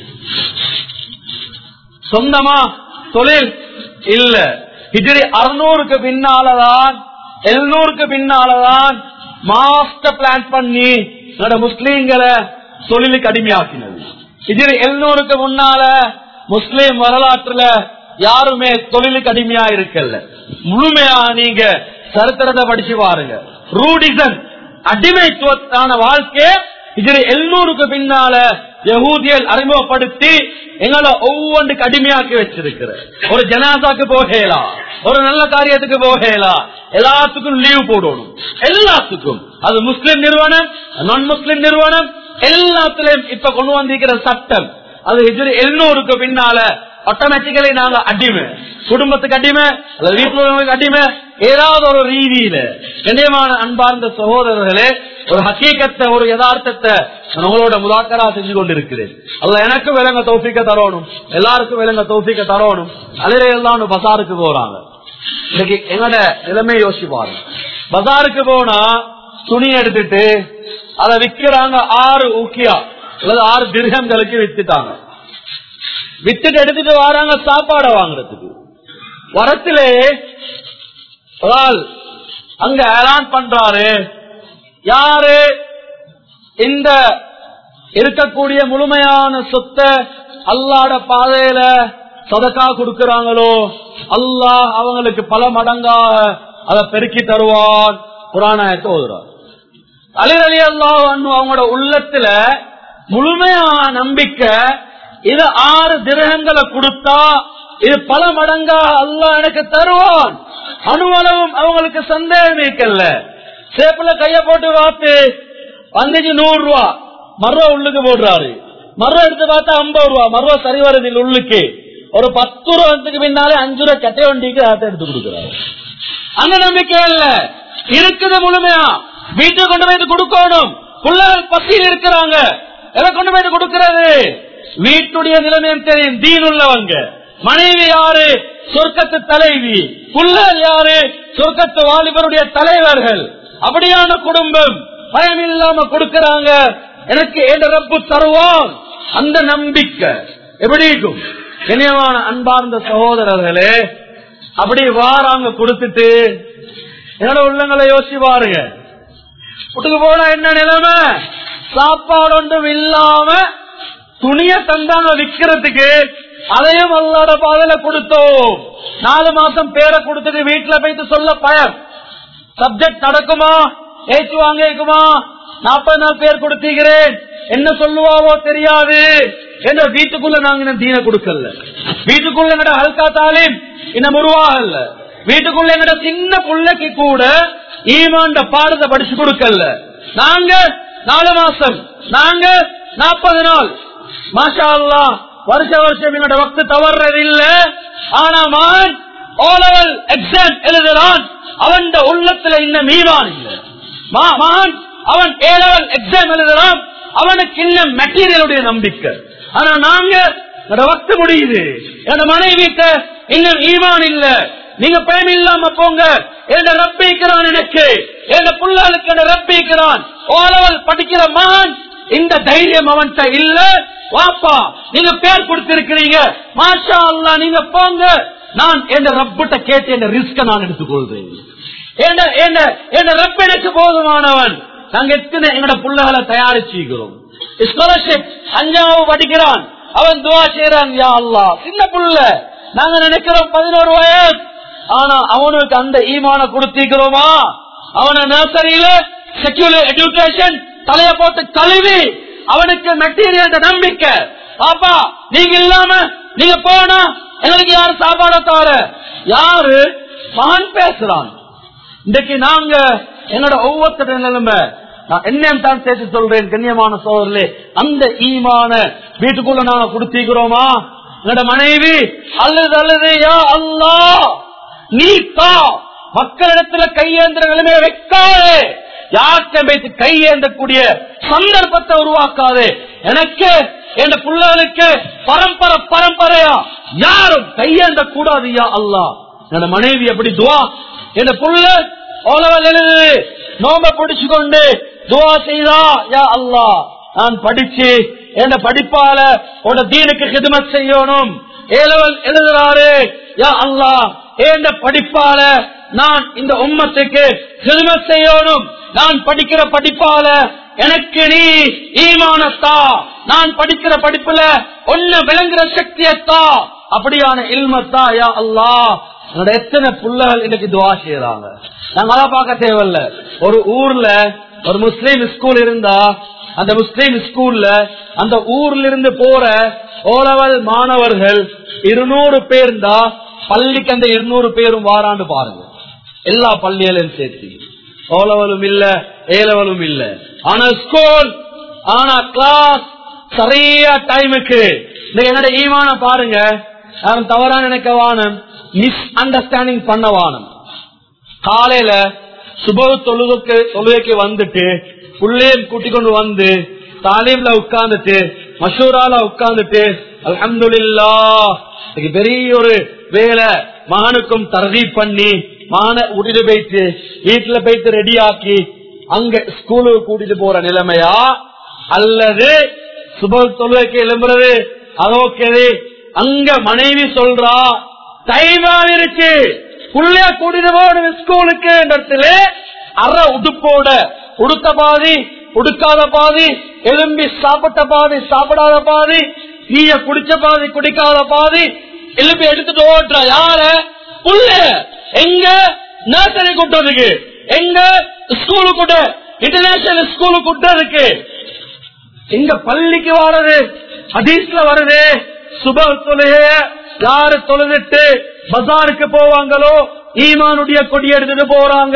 சொந்தமா தொழில் இல்ல ஹிஜ்ரி அறுநூறுக்கு பின்னாலதான் எழுநூறுக்கு பின்னாலதான் மாஸ்டர் பிளான் பண்ணி என்னோட முஸ்லீம்களை தொழிலுக்கு அடிமையாக்கினது ஹிஜ்ரி எழுநூறுக்கு முன்னால முஸ்லீம் வரலாற்றுல யாருமே தொழிலுக்கு அடிமையா இருக்கல முழுமையா நீங்க சரித்திரத்தை படிச்சு பாருங்க ரூடிசன் அடிமைத்துவத்தான வாழ்க்கை இதுல எழுநூறுக்கு பின்னால யகூதியல் அறிமுகப்படுத்தி எங்களை ஒவ்வொன்றுக்கு அடிமையாக்கி வச்சிருக்கிற ஒரு ஜனாசாக்கு போகலாம் ஒரு நல்ல காரியத்துக்கு போகலாம் எல்லாத்துக்கும் லீவ் போடணும் எல்லாத்துக்கும் அது முஸ்லிம் நிறுவனம் நான் முஸ்லிம் நிறுவனம் எல்லாத்திலையும் இப்ப கொண்டு வந்திருக்கிற சட்டம் அது ஹிஜ்ரி எழுநூறுக்கு பின்னால ஆட்டோமேட்டிக்கலி நாங்க அடிமை குடும்பத்துக்கு அடிமை அல்லது வீட்டுல உள்ளவங்களுக்கு அடிமை ஏதாவது ஒரு ரீதியில கண்ணியமான அன்பார்ந்த சகோதரர்களே ஒரு ஹக்கீக்கத்தை ஒரு யதார்த்தத்தை நான் உங்களோட முதாக்கரா செஞ்சு கொண்டிருக்கிறேன் அல்ல எனக்கு விலங்க தௌசிக்க தரணும் எல்லாருக்கும் விலங்க தௌசிக்க தரணும் அலையில பசாருக்கு போறாங்க இன்னைக்கு எங்கட நிலைமை யோசிச்சு பாருங்க பசாருக்கு போனா துணி எடுத்துட்டு அதை விக்கிறாங்க ஆறு ஊக்கியா அல்லது ஆறு திருகங்களுக்கு வித்துட்டாங்க வித்துட்டு எடுத்துட்டு வராங்க சாப்பாடை வாங்குறதுக்கு வரத்திலே ஒரு ஆள் அங்க ஏலான் பண்றாரு யாரு இந்த இருக்கக்கூடிய முழுமையான சொத்தை அல்லாட பாதையில சதக்கா கொடுக்கறாங்களோ அல்லாஹ் அவங்களுக்கு பல மடங்காக அதை பெருக்கி தருவான் புராணத்தை ஓதுறார் அலிர் அலி அல்லாஹ் அவங்களோட உள்ளத்துல முழுமையான நம்பிக்கை இது ஆறு திரகங்களை கொடுத்தா இது பல மடங்கா அல்லாஹ் எனக்கு தருவான் அணுவளவும் அவங்களுக்கு சந்தேகம் இருக்கல சேப்புல கைய போட்டு பார்த்து வந்துச்சு நூறு ரூபா மர்வா உள்ளுக்கு போடுறாரு மர்வா எடுத்து பார்த்தா ஐம்பது ரூபா மர்வா சரி வருது இல்ல உள்ளுக்கு ஒரு பத்து ரூபாய்க்கு பின்னாலே அஞ்சு ரூபா கட்டை வண்டிக்கு அதை எடுத்து கொடுக்குறாரு அந்த நம்பிக்கை இல்ல இருக்குது முழுமையா வீட்டுக்கு கொண்டு போய் கொடுக்கணும் பிள்ளைகள் பசியில் இருக்கிறாங்க எதை கொண்டு போய் கொடுக்கிறது வீட்டுடைய நிலைமையும் தெரியும் தீன் உள்ளவங்க மனைவி யாரு சொர்க்கத்து தலைவி புள்ளல் யாரு சொர்க்கத்து வாலிபருடைய தலைவர்கள் அப்படியான குடும்பம் பயம் இல்லாம கொடுக்கறாங்க எனக்கு எந்த ரப்பு தருவான் அந்த நம்பிக்கை எப்படி இருக்கும் இனியமான அன்பார்ந்த சகோதரர்களே அப்படி வாராங்க கொடுத்துட்டு என்னோட உள்ளங்களை யோசிச்சு பாருங்க வீட்டுக்கு போனா என்ன நிலைமை சாப்பாடு ஒன்றும் இல்லாம துணிய தந்தாங்க விக்கிறதுக்கு அதையும் அல்லாட பாதையில கொடுத்தோம் நாலு மாசம் பேரை கொடுத்துட்டு வீட்டுல போயிட்டு சொல்ல பயம் சப்ஜெக்ட் நடக்குமா ஏச்சு வாங்கிக்குமா நாற்பது நாள் பேர் கொடுத்தீங்கிறேன் என்ன சொல்லுவாவோ தெரியாது என்ற வீட்டுக்குள்ள நாங்க இன்னும் தீன கொடுக்கல வீட்டுக்குள்ள எங்கட ஹல்கா தாலிம் இன்னும் உருவாகல வீட்டுக்குள்ள எங்கட சின்ன பிள்ளைக்கு கூட ஈமாண்ட பாடத்தை படிச்சு கொடுக்கல நாங்க நாலு மாசம் நாங்க நாற்பது நாள் மாஷா அல்லா வருஷ வருஷம் எங்களோட வக்து தவறது இல்ல ஆனா மான் ஓலவல் எக்ஸாம் எழுதுறான் அவன் உள்ளத்துல இன்னும் ஈமான் இல்லை மா- மகன் அவன் ஏலவல் எக்ஸாம் எழுதுறான் அவனுக்கு இன்னும் மெட்டீரியலுடைய நம்பிக்கை ஆனா நாங்க என்னோட வக்து முடியுது என்னோட மனைவிட்ட இன்னும் ஈமான் இல்ல நீங்க பயன் இல்லாம போங்க என்ன ரப்பிக்கிறான் எனக்கு என்ன புள்ளாளுக்கு என்ன ரப்பிக்கிறான் ஓலவல் படிக்கிற மகன் இந்த தைரியம் அவன்கிட்ட இல்ல வாப்பா நீங்க பேர் கொடுத்திருக்கிறீங்க மாஷா அல்லா நீங்க போங்க நான் என் ரப்பிட்ட கேட்டு என் ரிஸ்க நான் எடுத்துக்கொள்றேன் என்ன என்ன என்ன ரப்ப எனக்கு போதுமானவன் நாங்க எத்தனை எங்கட புள்ளைகளை தயாரிச்சுக்கிறோம் ஸ்காலர்ஷிப் அஞ்சாவது படிக்கிறான் அவன் துவா செய்யறான் யா அல்லா சின்ன புள்ள நாங்க நினைக்கிறோம் பதினோரு வயசு ஆனா அவனுக்கு அந்த ஈமான கொடுத்திருக்கிறோமா அவன நர்சரியில செக்யூலர் எஜுகேஷன் தலைய போட்டு கழுவி அவனுக்கு மெட்டீரியல் நம்பிக்கை பாப்பா நீங்க இல்லாம நீங்க போனா எங்களுக்கு யாரு சாப்பாட தவிர யாரு மகன் பேசுறான் இன்னைக்கு நாங்க என்னோட ஒவ்வொருத்தர நிலைமை நான் என்னன்னு தான் சேர்த்து சொல்றேன் கண்ணியமான சோதரிலே அந்த ஈமான வீட்டுக்குள்ள நாங்க கொடுத்திக்கிறோமா என்னோட மனைவி அல்லது அல்லது யா அல்லா நீ தா மக்களிடத்துல கையேந்திர நிலைமையை வைக்காதே யார்கிட்ட வைத்து கையேந்தக்கூடிய சந்தர்ப்பத்தை உருவாக்காது எனக்கு என் பிள்ளைகளுக்கு பரம்பரை பரம்பரையா யாரும் கையேந்த கூடாது யா அல்லா என்னோட மனைவி எப்படி துவா என் புள்ள ஓலவல் எழுது நோம்ப பிடிச்சு கொண்டு துவா செய்தா யா அல்லா நான் படிச்சு என்ன படிப்பால உன தீனுக்கு ஹிதமத் செய்யணும் ஏலவல் எழுதுறாரு யா அல்லா ஏண்ட படிப்பால நான் இந்த உம்மத்துக்கு ஹிதமத் செய்யணும் நான் படிக்கிற படிப்பால எனக்கு நீ ஈமானத்தா நான் படிக்கிற படிப்புல ஒன்னு விளங்குற சக்தியத்தா அப்படியான இல்மத்தா யா அல்லா என்னோட எத்தனை புள்ளகள் இன்னைக்கு துவா செய்யறாங்க நாங்க அதை பார்க்க தேவையில்ல ஒரு ஊர்ல ஒரு முஸ்லீம் ஸ்கூல் இருந்தா அந்த முஸ்லீம் ஸ்கூல்ல அந்த ஊர்ல இருந்து போற ஓலவல் மாணவர்கள் இருநூறு பேர் தான் பள்ளிக்கு அந்த இருநூறு பேரும் வாரான்னு பாருங்க எல்லா பள்ளிகளையும் சேர்த்து ஓலவலும் இல்ல ஏலவலும் இல்ல ஆனா ஸ்கூல் ஆனா கிளாஸ் சரியா டைமுக்கு என்னோட ஈமான பாருங்க யாரும் தவறா நினைக்க வானம் மிஸ் அண்டர்ஸ்டாண்டிங் பண்ண வானம் காலையில சுப தொழுகைக்கு தொழுகைக்கு வந்துட்டு புள்ளையும் கூட்டிக் கொண்டு வந்து தாலீம்ல உட்கார்ந்துட்டு மஷூரால உட்கார்ந்துட்டு அல்ஹம்துலில்லா இன்னைக்கு பெரிய ஒரு வேலை மகனுக்கும் தரதி பண்ணி மகனை கூட்டிட்டு போயிட்டு வீட்டுல போயிட்டு ரெடி ஆக்கி அங்க ஸ்கூலுக்கு கூட்டிட்டு போற நிலைமையா அல்லது சுப தொழுகைக்கு எழும்புறது அதோக்கே அங்க மனைவி சொல்றா டைமா இருக்கு புள்ளைய கூட்டிட்டு போகணும் ஸ்கூலுக்கு இடத்துல அற உடுப்போட உடுத்த பாதி உடுக்காத பாதி எலும்பி சாப்பிட்ட பாதி சாப்பிடாத பாதி நீய குடிச்ச பாதி குடிக்காத பாதி எலும்பி எடுத்துட்டு ஓட்டுற யார புள்ள எங்க நர்சரி கூட்டதுக்கு எங்க ஸ்கூலு கூட்ட இன்டர்நேஷனல் ஸ்கூலு கூட்டதுக்கு எங்க பள்ளிக்கு வர்றது ஹதீஸ்ல வருது சுப தொழுகை யாரு தொழுதுட்டு பஜாருக்கு போவாங்களோ ஈமானுடைய கொடி எடுத்துட்டு போறாங்க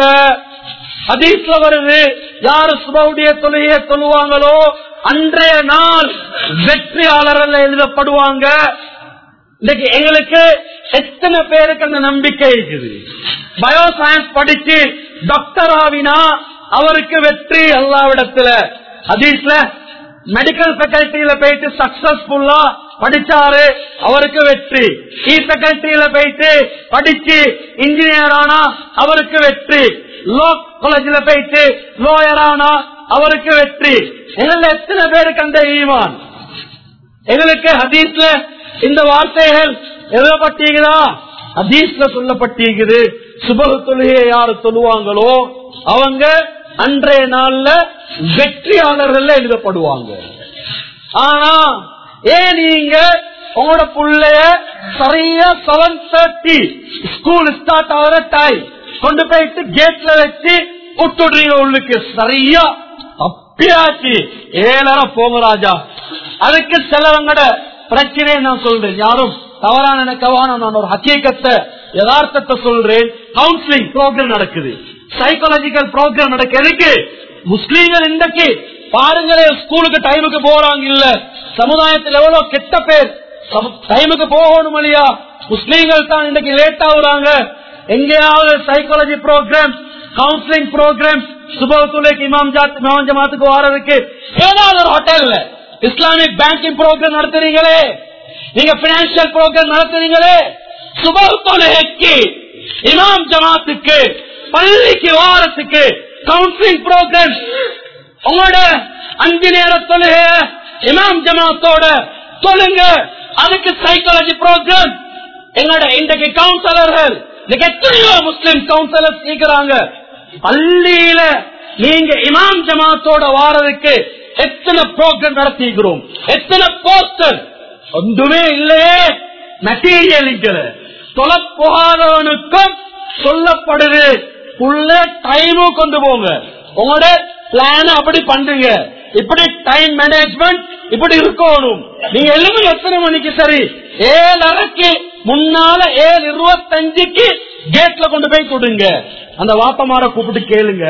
ஹதீஸ்ல வருது யாரு சுபவுடைய தொழுகையை தொழுவாங்களோ அன்றைய நாள் வெற்றியாளர்கள் எழுதப்படுவாங்க இன்னைக்கு எங்களுக்கு எத்தனை பேருக்கு அந்த நம்பிக்கை இருக்குது பயோ சயின்ஸ் படிச்சு டாக்டர் ஆவினா அவருக்கு வெற்றி எல்லாவிடத்துல ஹதீஸ்ல மெடிக்கல் ஃபேக்கல்ட்டியில போயிட்டு சக்சஸ்ஃபுல்லா படிச்சாரு அவருக்கு வெற்றி இ ஃபேக்கல்ட்டியில போயிட்டு படிச்சு இன்ஜினியர் ஆனா அவருக்கு வெற்றி லோ காலேஜ்ல போயிட்டு லோயர் ஆனா அவருக்கு வெற்றி எங்கள எத்தனை பேருக்கு அந்த ஈமான் எங்களுக்கு ஹதீஸ்ல இந்த வார்த்தைகள் எழுதப்பட்டீங்களா ஹதீஸ்ல சொல்லப்பட்டிருக்குது சுபகு தொழுகையை யாரு சொல்லுவாங்களோ அவங்க அன்றைய நாள்ல வெற்றியாளர்கள் எழுதப்படுவாங்க ஆனா ஏன் நீங்க உங்களோட புள்ளைய சரியா செவன் தேர்ட்டி ஸ்கூல் ஸ்டார்ட் ஆகிற டைம் கொண்டு போயிட்டு கேட்ல வச்சு விட்டுடுறீங்க உள்ளுக்கு சரியா அப்பியாச்சு ஏழரை போங்க ராஜா அதுக்கு சிலவங்கட பிரச்சனையை நான் சொல்றேன் யாரும் தவறா நினைக்கவான நான் ஒரு ஹக்கீக்கத்தை யதார்த்தத்தை சொல்றேன் கவுன்சிலிங் ப்ரோக்ராம் நடக்குது சைக்காலஜிக்கல் ப்ரோக்ராம் நடக்கிறதுக்கு முஸ்லீம்கள் இன்றைக்கு பாருங்களே ஸ்கூலுக்கு டைமுக்கு போறாங்க இல்ல சமுதாயத்தில் எவ்வளவு கெட்ட பேர் டைமுக்கு போகணும் இல்லையா முஸ்லீம்கள் தான் இன்னைக்கு லேட் ஆகுறாங்க எங்கேயாவது சைக்காலஜி ப்ரோக்ராம் கவுன்சிலிங் ப்ரோக்ராம் சுபத்துலைக்கு இமாம் ஜாத் இமாம் ஜமாத்துக்கு வாரதுக்கு ஏதாவது ஒரு ஹோட்டல்ல இஸ்லாமிக் பேங்கிங் ப்ரோக்ராம் நடத்துறீங்களே நீங்க பினான்சியல் ப்ரோக்ராம் நடத்துறீங்களே சுபத்துலைக்கு இமாம் ஜமாத்துக்கு பள்ளிக்கு வாரத்துக்கு கவுன்சிலிங் ப்ரோக்ராம் உங்களோட அஞ்சு நேர தொழுக இமாம் ஜமாத்தோட சொல்லுங்க அதுக்கு சைக்காலஜி ப்ரோக்ராம் எங்களோட இன்றைக்கு கவுன்சிலர்கள் இன்னைக்கு எத்தனையோ முஸ்லிம் கவுன்சிலர் சீக்கிறாங்க பள்ளியில நீங்க இமாம் ஜமாத்தோட வாரதுக்கு எத்தனை ப்ரோக்ராம் நடத்திக்கிறோம் எத்தனை போஸ்டர் ஒன்றுமே இல்லையே மெட்டீரியல் தொலை போகாதவனுக்கும் சொல்லப்படுது உள்ள டைமும் கொண்டு போங்க உங்களோட பிளான் அப்படி பண்றீங்க இப்படி டைம் மேனேஜ்மெண்ட் இப்படி இருக்கணும் நீங்க எழுதுங்க எத்தனை மணிக்கு சரி ஏழரைக்கு முன்னால ஏழு இருபத்தஞ்சுக்கு கேட்ல கொண்டு போய் கொடுங்க அந்த வாப்பமார கூப்பிட்டு கேளுங்க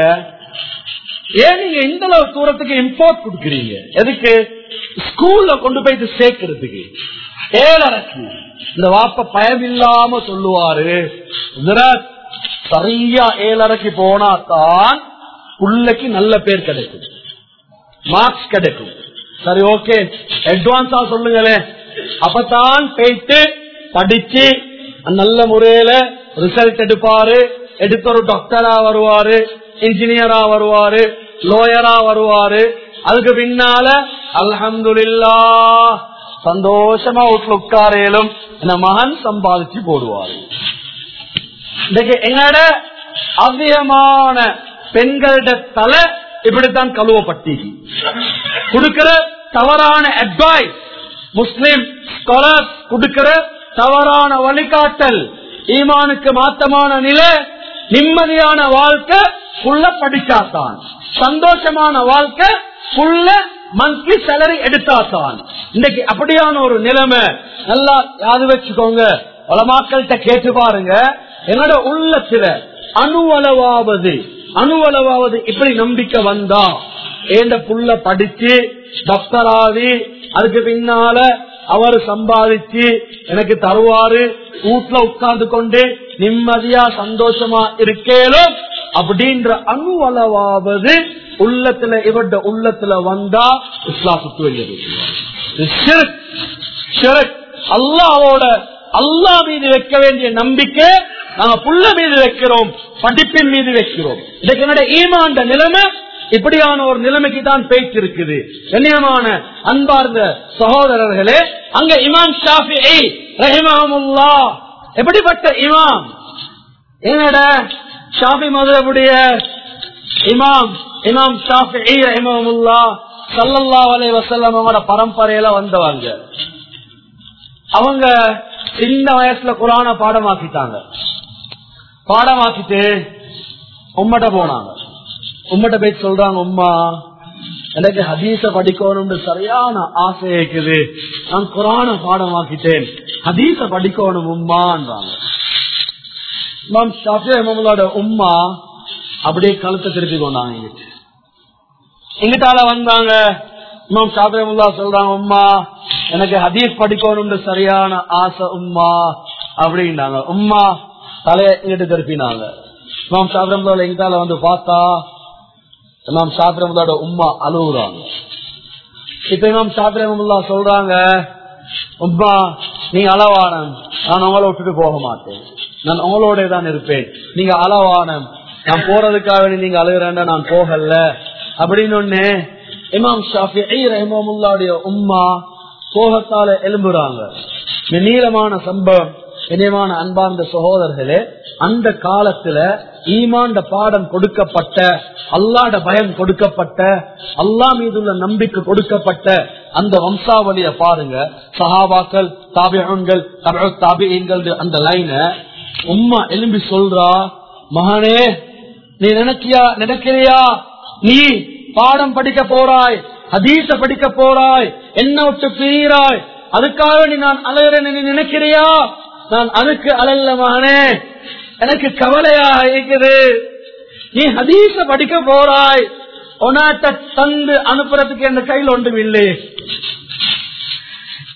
ஏன் நீங்க இந்த அளவு தூரத்துக்கு இம்போர்ட் கொடுக்குறீங்க எதுக்கு ஸ்கூல்ல கொண்டு போயிட்டு சேர்க்கறதுக்கு ஏழரைக்கு இந்த வாப்ப பயமில்லாம சொல்லுவாரு "ஹஜ்ரத், சரியா ஏழரைக்கு போனா தான் புள்ளைக்கு நல்ல பேர் கிடைக்கும் மார்க்ஸ் கிடைக்கும் சரி ஓகே அட்வான்ஸா சொல்லுங்களேன் அப்பதான் போயிட்டு படிச்சு நல்ல முறையில ரிசல்ட் எடுப்பாரு எடுத்து ஒரு டாக்டரா வருவாரு இன்ஜினியரா வருவாரு லோயரா வருவாரு அதுக்கு பின்னால அல்ஹம்துலில்லா சந்தோஷமா வீட்டுல உட்காரையிலும் என்ன மகன் சம்பாதிச்சு போடுவாரு இன்னைக்கு எங்கட அதிகமான பெண்களிட தலை இப்படித்தான் கழுவப்பட்டி கொடுக்கிற தவறான அட்வைஸ் முஸ்லிம் ஸ்காலர்ஸ் கொடுக்கிற தவறான வழிகாட்டல் ஈமானுக்கு மாத்தமான நிலை நிம்மதியான வாழ்க்கை புள்ள படிச்சாத்தான் சந்தோஷமான வாழ்க்கை புள்ள மந்த்லி சேலரி எடுத்தாத்தான் இன்னைக்கு அப்படியான ஒரு நிலைமை நல்லா யாது வச்சுக்கோங்க பலமாக்கள்கிட்ட கேட்டு பாருங்க என்னோட உள்ளத்துல அணுவளவாவது அணுவளவாவது இப்படி நம்பிக்கை வந்தா ஏண்ட புள்ள படிச்சு டாக்டர் ஆகி அதுக்கு பின்னால அவர் சம்பாதிச்சு எனக்கு தருவாரு வீட்டுல உட்கார்ந்து கொண்டு நிம்மதியா சந்தோஷமா இருக்கேலும் அப்படின்ற அணுவளவாவது உள்ளத்துல இவருடைய உள்ளத்துல வந்தா இஸ்லாத்துக்கு வெளியே அல்லாவோட அல்லா மீது வைக்க வேண்டிய நம்பிக்கை நாங்க புள்ள மீது வைக்கிறோம் படிப்பின் மீது வைக்கிறோம் இதுக்கு என்னோட ஈமாண்ட நிலைமை இப்படியான ஒரு நிலைமைக்கு தான் பேச்சு இருக்குது கண்ணியமான அன்பார்ந்த சகோதரர்களே அங்க இமாம் ஷாஃபி ரஹிமஹமுல்லா எப்படிப்பட்ட இமாம் என்னட ஷாஃபி மதுரவுடைய இமாம் இமாம் ஷாஃபி ரஹிமஹமுல்லா சல்லல்லா அலை வசல்லம் அவங்களோட பரம்பரையில வந்தவங்க அவங்க சின்ன வயசுல குரான பாடமாக்கிட்டாங்க பாடமாக்கிட்டு உம்மட்ட போனாங்க உம்மட்ட போய் சொல்றாங்க உம்மா எனக்கு ஹதீஸ படிக்கணும்னு சரியான ஆசை இருக்குது நான் குரான பாடமாக்கிட்டேன் ஹதீஸ படிக்கணும் உம்மான்றாங்க இமாம் ஷாஃபி இமாமோட உம்மா அப்படியே கழுத்தை திருப்பி கொண்டாங்க இங்கிட்டு எங்கிட்டால வந்தாங்க இமாம் ஷாஃபி இமாமுல்லா சொல்றாங்க உம்மா எனக்கு ஹதீஸ் படிக்கணும்னு சரியான ஆசை உம்மா அப்படின்னாங்க உம்மா தலைய இங்கிட்டு திருப்பினாங்க இமாம் ஷாஃபி இமாமுல்லா எங்கிட்டால வந்து பார்த்தா இமாம் ஷாஃபி இமாமுல்லாவோட உம்மா அழுகுறாங்க இப்ப இமாம் ஷாஃபி இமாமுல்லா சொல்றாங்க உம்மா நீங்க அளவானம் நான் உங்களை விட்டுட்டு போக மாட்டேன் நான் உங்களோட தான் இருப்பேன் நீங்க அளவானம் நான் போறதுக்காக வேண்டி நீங்க அழுகிறேன் நான் போகல அப்படின்னு ஒண்ணு இமாம் ஷாஃபி ரஹிமமுல்லாவுடைய உம்மா சோகத்தால எழும்புறாங்க இந்த நீளமான சம்பவம் இனியமான அன்பார்ந்த சகோதரர்களே அந்த காலத்துல ஈமாண்ட பாடம் கொடுக்கப்பட்ட அல்லாட பயம் கொடுக்கப்பட்ட அல்லா மீதுள்ள நம்பிக்கை கொடுக்கப்பட்ட அந்த வம்சாவளிய பாருங்க சஹாபாக்கள் தாபியன்கள் தாபியன்கள் அந்த லைன உம்மா எலும்பி சொல்றா மகனே நீ நினைக்கியா நினைக்கிறியா நீ பாடம் படிக்க போறாய் ஹதீச படிக்க போறாய் என்ன விட்டு பிரிகிறாய் அதுக்காக நீ நான் அலைகிறேன் நீ நினைக்கிறியா நான் அதுக்கு அலையில மகனே எனக்கு கவலையா இருக்குது நீ ஹதீச படிக்க போறாய் உனாட்ட தந்து அனுப்புறதுக்கு என் கையில் ஒன்றும் இல்லை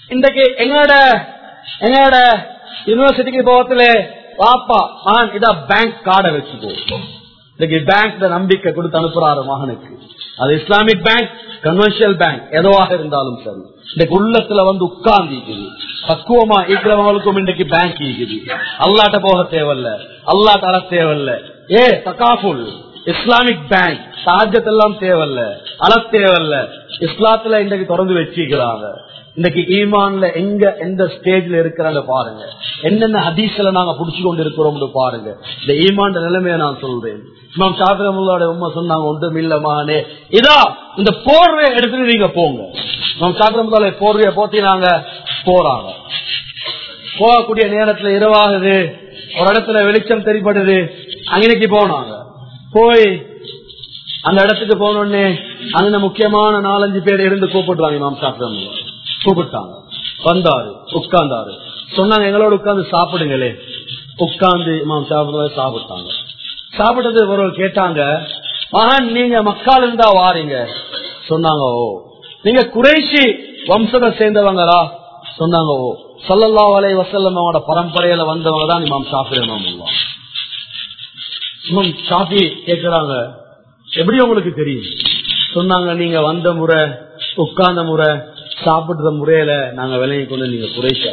இன்றைக்கு எங்களோட எங்களோட யூனிவர்சிட்டிக்கு போகத்துல பாப்பா மகன் இதா பேங்க் கார்டை வச்சுக்கோ இன்னைக்கு பேங்க் நம்பிக்கை கொடுத்து அனுப்புறாரு மகனுக்கு அது இஸ்லாமிக் பேங்க் கமர்ஷியல் பேங்க் எதுவாக இருந்தாலும் சரி இன்னைக்கு உள்ளத்துல வந்து உட்கார்ந்து பக்குவமா இருக்கிறவங்களுக்கும் இன்றைக்கு பேங்க் இருக்குது அல்லாட்ட போக தேவையில்ல அல்லாட்ட அற தேவையில்ல ஏ தகாஃபுல் இஸ்லாமிக் பேங்க் சாஜத்தெல்லாம் தேவையில்ல அல தேவையில்ல இஸ்லாத்துல இன்றைக்கு திறந்து வச்சிருக்கிறாங்க இன்னைக்கு ஈமான்ல எங்க எந்த ஸ்டேஜ்ல இருக்கிறாங்க பாருங்க என்னென்ன ஹதீஸ்ல நாங்க புடிச்சு கொண்டு இருக்கிறோம் பாருங்க இந்த ஈமான் நிலைமையை நான் சொல்றேன் இமாம் ஷாஃபிமுல்லோட உண்மை சொன்னாங்க ஒன்றும் இல்லமானே இதா இந்த போர்வையை எடுத்துட்டு நீங்க போங்க இமாம் ஷாஃபிமுல்லோட போர்வையை போத்தினாங்க போறாங்க போகக்கூடிய நேரத்துல இரவாகுது ஒரு இடத்துல வெளிச்சம் தெரிப்படுது அங்கனைக்கு போனாங்க போய் அந்த இடத்துக்கு போனோடனே அங்க முக்கியமான நாலஞ்சு பேர் இருந்து கூப்பிடுறாங்க இமாம் ஷாஃபிமுல்லா கூப்பிட்டாங்க வந்தாரு உட்கார்ந்தாரு சொன்னாங்க எங்களோட உட்கார்ந்து சாப்பிடுங்களே உட்கார்ந்து இமாம் ஷாஃபிமுல்லா சாப்பிட்டாங்க சாப்பிட்டது ஒரு கேட்டாங்க மகன் நீங்க மக்கால் இருந்தா வாரீங்க சொன்னாங்க ஓ நீங்க குறைசி வம்சத்தை சேர்ந்தவங்களா சொன்னாங்க ஓ சல்லல்லா அலை வசல்லம் அவனோட பரம்பரையில வந்தவங்க தான் இமாம் ஷாஃபி இமாமுல்லா இமாம் ஷாஃபி கேக்குறாங்க எப்படி உங்களுக்கு தெரியும் சொன்னாங்க நீங்க வந்த முறை உட்கார்ந்த முறை சாப்பிடுற முறையில நாங்க விலகி கொண்டு நீங்க குறைசி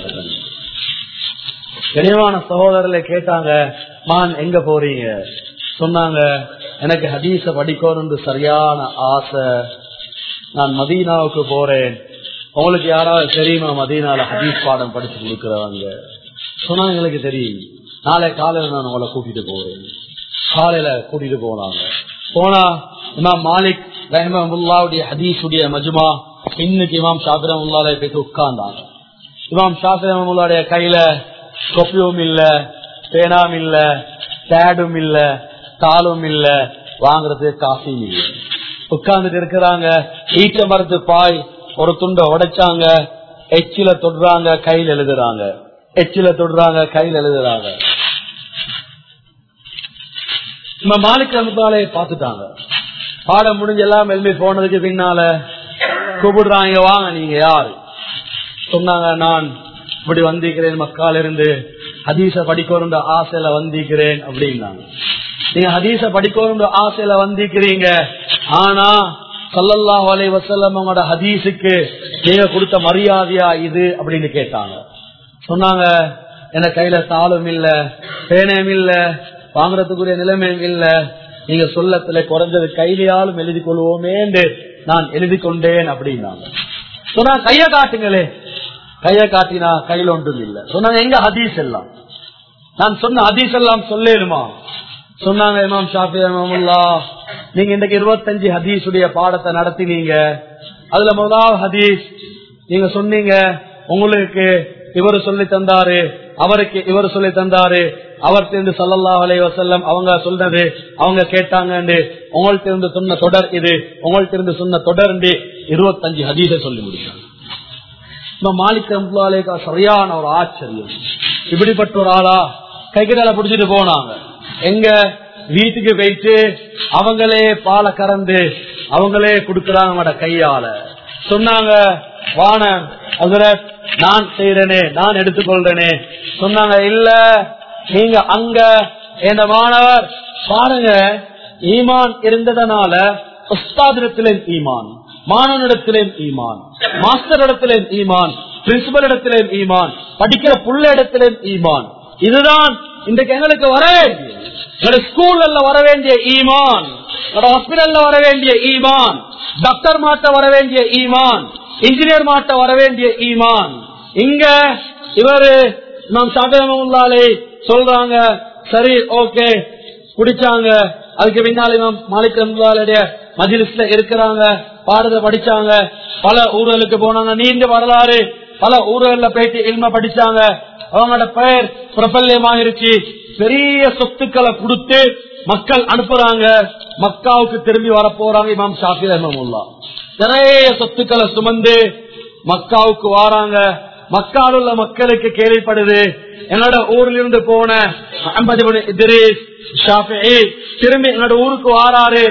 கனிவான சகோதரர்களை கேட்டாங்க மான் எங்க போறீங்க சொன்னாங்க எனக்கு ஹதீஸ படிக்கணும்னு சரியான ஆசை நான் மதீனாவுக்கு போறேன் உங்களுக்கு யாராவது தெரியுமா மதீனால ஹதீஸ் பாடம் படிச்சு கொடுக்கறவங்க சொன்னா எங்களுக்கு தெரியும் நாளை காலையில நான் உங்களை கூட்டிட்டு போறேன் காலையில கூட்டிட்டு போனாங்க போனா இமாம் மாலிக் ரஹ்மவுல்லாவுடைய ஹதீஸுடைய மஜ்மா இன்னைக்கு இமாம் ஷாபிரமுல்லால போயிட்டு உட்கார்ந்தாங்க இமாம் ஷாபிரமுல்லாடைய கையில கொப்பியும் இல்ல பேனாம் இல்ல டேடும் இல்ல தாளும் இல்ல வாங்குறதுக்கு காஃபியும் இல்ல உட்கார்ந்துட்டு இருக்கிறாங்க ஈட்ட மரத்து பாய் ஒரு துண்டை உடைச்சாங்க எச்சில தொடுறாங்க கையில் எழுதுறாங்க எச்சில தொடுறாங்க கையில் எழுதுறாங்க நம்ம மாலிக் ரமத்தாலே பாத்துட்டாங்க பாடம் முடிஞ்சு எல்லாம் எழுதி போனதுக்கு பின்னால கூப்பிடுறாங்க வாங்க நீங்க யாரு சொன்னாங்க நான் இப்படி வந்திருக்கிறேன் மக்கால் இருந்து ஹதீச படிக்கணுன்ற ஆசையில வந்திருக்கிறேன் அப்படின்னாங்க நீங்க ஹதீச படிக்கணுன்ற ஆசையில வந்திருக்கிறீங்க ஆனா சல்லல்லா அலை வசல்லம் அவங்களோட ஹதீஸுக்கு நீங்க கொடுத்த மரியாதையா இது அப்படின்னு கேட்டாங்க சொன்னாங்க என கையில தாளும் இல்ல பேனையும் இல்ல வாங்குறதுக்குரிய நிலைமையும் இல்ல நீங்க சொல்லத்துல குறைஞ்சது கையிலையாலும் எழுதி கொள்வோமே நான் எழுதி கொண்டேன் அப்படின்னாங்க சொன்னா கைய காட்டுங்களே கைய காட்டினா கையில ஒன்றும் இல்ல சொன்னாங்க எங்க ஹதீஸ் எல்லாம் நான் சொன்ன ஹதீஸ் எல்லாம் சொல்லேனுமா சொன்னாங்க இமாம் ஷாஃபி இமாமுல்லா நீங்க இன்றைக்கு இருபத்தஞ்சு ஹதீஸுடைய பாடத்தை நடத்தினீங்க அதுல முதலாவது ஹதீஸ் நீங்க சொன்னீங்க உங்களுக்கு இவரு சொல்லி தந்தாரு அவருக்கு இவர் சொல்லி தந்தாரு அவர் இருந்து சல்லல்லா அலை வசல்லம் அவங்க சொன்னது அவங்க கேட்டாங்க உங்கள்ட்ட இருந்து சொன்ன தொடர் இது உங்கள்ட்ட இருந்து சொன்ன தொடர் இருபத்தஞ்சு ஹதீஸை சொல்லி முடிச்சாங்க மாலிக் ரம்லாலேக்கா சரியான ஒரு ஆச்சரியம் இப்படிப்பட்ட ஒரு ஆளா கைகளால பிடிச்சிட்டு போனாங்க எங்க வீட்டுக்கு போயிட்டு அவங்களே பாலை கறந்து அவங்களே கொடுக்கறாங்க கையால சொன்னாங்க வான அதுல நான் செய்யறேனே நான் எடுத்துக்கொள்றேனே சொன்னாங்க இல்ல நீங்க அங்க என் மாணவர் பாருங்க ஈமான் இருந்ததனால உஸ்தாதிடத்திலே ஈமான் மாணவனிடத்திலே ஈமான் மாஸ்டர் இடத்திலே ஈமான் பிரின்சிபல் இடத்திலே ஈமான் படிக்கிற புள்ள இடத்திலே ஈமான் இதுதான் இன்றைக்கு எங்களுக்கு வர வேண்டிய எங்களோட ஸ்கூல்ல வர வேண்டிய ஈமான் எங்களோட ஹாஸ்பிட்டல்ல வர வேண்டிய ஈமான் டாக்டர் மாட்ட வர வேண்டிய ஈமான் இன்ஜினியர் மாட்ட வர வேண்டிய ஈமான் இங்க இவரு நாம் சாதகமுல்லாலே சொல்றாங்க சரி ஓகே குடிச்சாங்க அதுக்கு பின்னாலே நாம் மாலிக் ரம்லாலுடைய மஜிலிஸ்ல இருக்கிறாங்க பாடத்தை படிச்சாங்க பல ஊர்களுக்கு போனாங்க நீண்ட வரலாறு பல ஊர்கள்ல போயிட்டு இல்ம படிச்சாங்க அவங்களோட பெயர் பிரபல்யமாயிருச்சு பெரிய சொத்துக்களை கொடுத்து மக்கள் அனுப்புறாங்க மக்காவுக்கு திரும்பி வர போறாங்க இமாம் ஷாஃபி ரஹமுல்லா நிறைய சொத்துக்களை சுமந்து மக்காவுக்கு வராங்க மக்கால் உள்ள மக்களுக்கு கேள்விப்படுது என்னோட ஊர்ல இருந்து போன அஹமது இத்ரீஸ் ஷாஃபி திரும்பி என்னோட ஊருக்கு வாராரு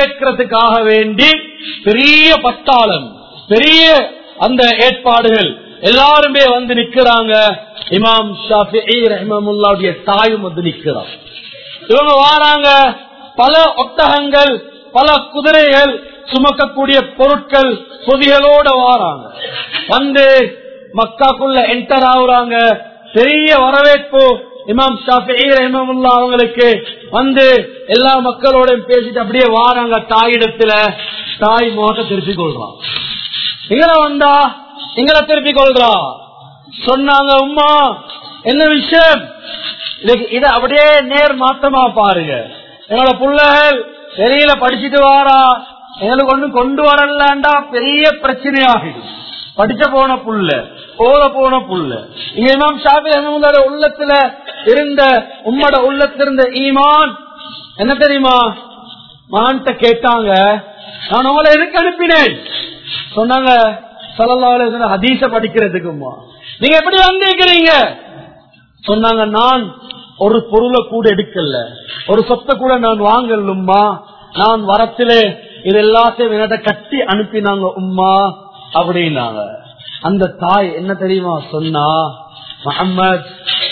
வரவேற்கிறதுக்காக வேண்டி பெரிய பட்டாளம் பெரிய அந்த ஏற்பாடுகள் எல்லாருமே வந்து நிக்கிறாங்க இமாம் ஷாஃபி ரஹ்மமுல்லாவுடைய தாயும் வந்து நிக்கிறார் இவங்க வாராங்க பல ஒட்டகங்கள் பல குதிரைகள் சுமக்கக்கூடிய பொருட்கள் பொதிகளோட வாராங்க வந்து மக்காக்குள்ள என்டர் ஆகுறாங்க பெரிய வரவேற்பு இமாம் ஷாஃபி ரஹ்மமுல்லா அவங்களுக்கு வந்து எல்லா மக்களோடையும் பேசிட்டு அப்படியே வாராங்க தாயிடத்துல தாய் முகத்தை திருப்பிக் கொள்றான் இங்கட வந்தா இங்கட திருப்பிக் கொள்றா சொன்னாங்க உம்மா என்ன விஷயம் இதுக்கு இத அப்படியே நேர் மாற்றமா பாருங்க எங்களோட புள்ளைகள் வெளியில படிச்சுட்டு வாரா எங்களுக்கு ஒண்ணும் கொண்டு வரலாண்டா பெரிய பிரச்சனையாகிடும் படிச்ச போன புள்ள ஓத போன புள்ள இங்க இமாம் ஷாபி அஹமதோட உள்ளத்துல இருந்த உம்மோட உள்ளத்துல இருந்த ஈமான் என்ன தெரியுமா மான்ட்ட கேட்டாங்க நான் உங்களை எதுக்கு அனுப்பினேன் சொன்னாங்க சலல்லாவில ஹதீச படிக்கிறதுக்குமா நீங்க எப்படி வந்திருக்கிறீங்க சொன்னாங்க நான் ஒரு பொருளை கூட எடுக்கல ஒரு சொத்தை கூட நான் வாங்கலும்மா நான் வரத்திலே இது எல்லாத்தையும் என்கிட்ட கட்டி அனுப்பினாங்க உம்மா அப்படின்னாங்க அந்த தாய் என்ன தெரியுமா சொன்னா முகம்மது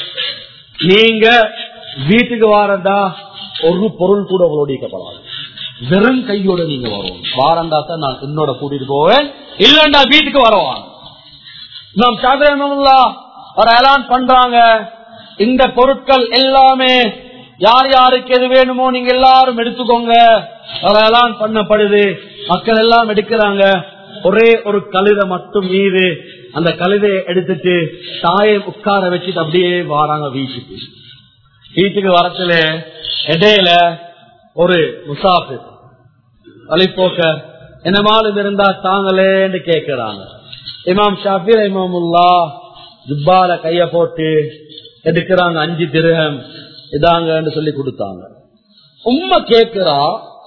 நீங்க வீட்டுக்கு வாரண்டா ஒரு பொருள் கூட உங்களோட வெறும் கையோட நீங்க வரும் வாரண்டா தான் நான் என்னோட கூட்டிட்டு போவேன் இல்லண்டா வீட்டுக்கு வரவான் நாம் சாதனமுல்லா ஒரு எலான் பண்றாங்க இந்த பொருட்கள் எல்லாமே யார் யாருக்கு எது வேணுமோ நீங்க எல்லாரும் எடுத்துக்கோங்க ஒரு எலான் பண்ணப்படுது மக்கள் எல்லாம் எடுக்கிறாங்க ஒரே ஒரு கழுதை மட்டும் மீது அந்த கழுதையை எடுத்துட்டு தாயை உட்கார வச்சுட்டு அப்படியே வாராங்க வீட்டுக்கு வீட்டுக்கு வரத்துல இடையில ஒரு முசாஃபிர் வழிபோக்க என்ன மாலும் இருந்தா தாங்களேன்னு கேக்குறாங்க இமாம் ஷாஃபி இமாமுல்லா ஜுப்பால கைய போட்டு எடுக்கிறாங்க அஞ்சு திருகம் இதாங்கன்னு சொல்லி கொடுத்தாங்க உண்மை கேக்குறா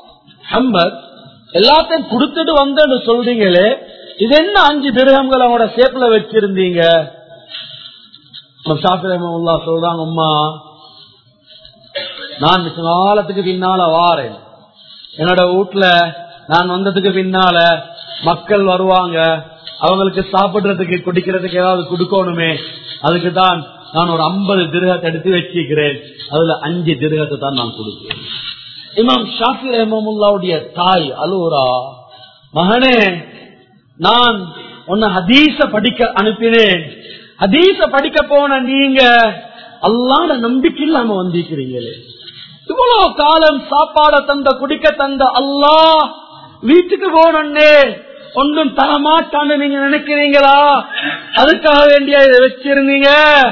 அம்மத் எல்லாத்தையும் கொடுத்துட்டு வந்தேன்னு சொல்றீங்களே இது என்ன அஞ்சு திருகங்கள் அவங்களோட சேப்ல வச்சிருந்தீங்க ஷாஃபி இமாமுல்லா சொல்றாங்க உம்மா நான் காலத்துக்கு பின்னால வாரேன் என்னோட வீட்டுல நான் வந்ததுக்கு பின்னால மக்கள் வருவாங்க அவங்களுக்கு சாப்பிடுறதுக்கு குடிக்கிறதுக்கு ஏதாவது கொடுக்கணுமே அதுக்கு தான் நான் ஒரு ஐம்பது திருகத்தை எடுத்து வச்சிருக்கிறேன் அதுல அஞ்சு திருகத்தை தான் நான் கொடுக்கிறேன் இமாம் ஷாஃபி ரஹமுல்லாவுடைய தாய் அலூரா மகனே நான் உன்னை ஹதீச படிக்க அனுப்பினேன் ஹதீச படிக்க போன நீங்க அல்லாத நம்பிக்கை இல்லாம வந்திருக்கிறீங்களே இவ்வளவு காலம் சாப்பாட தந்த குடிக்க தந்த அல்லா வீட்டுக்கு போனே ஒன்றும் தரமாட்டான்னு நீங்க நினைக்கிறீங்களா அதுக்காக வேண்டிய இதை வச்சிருந்தீங்க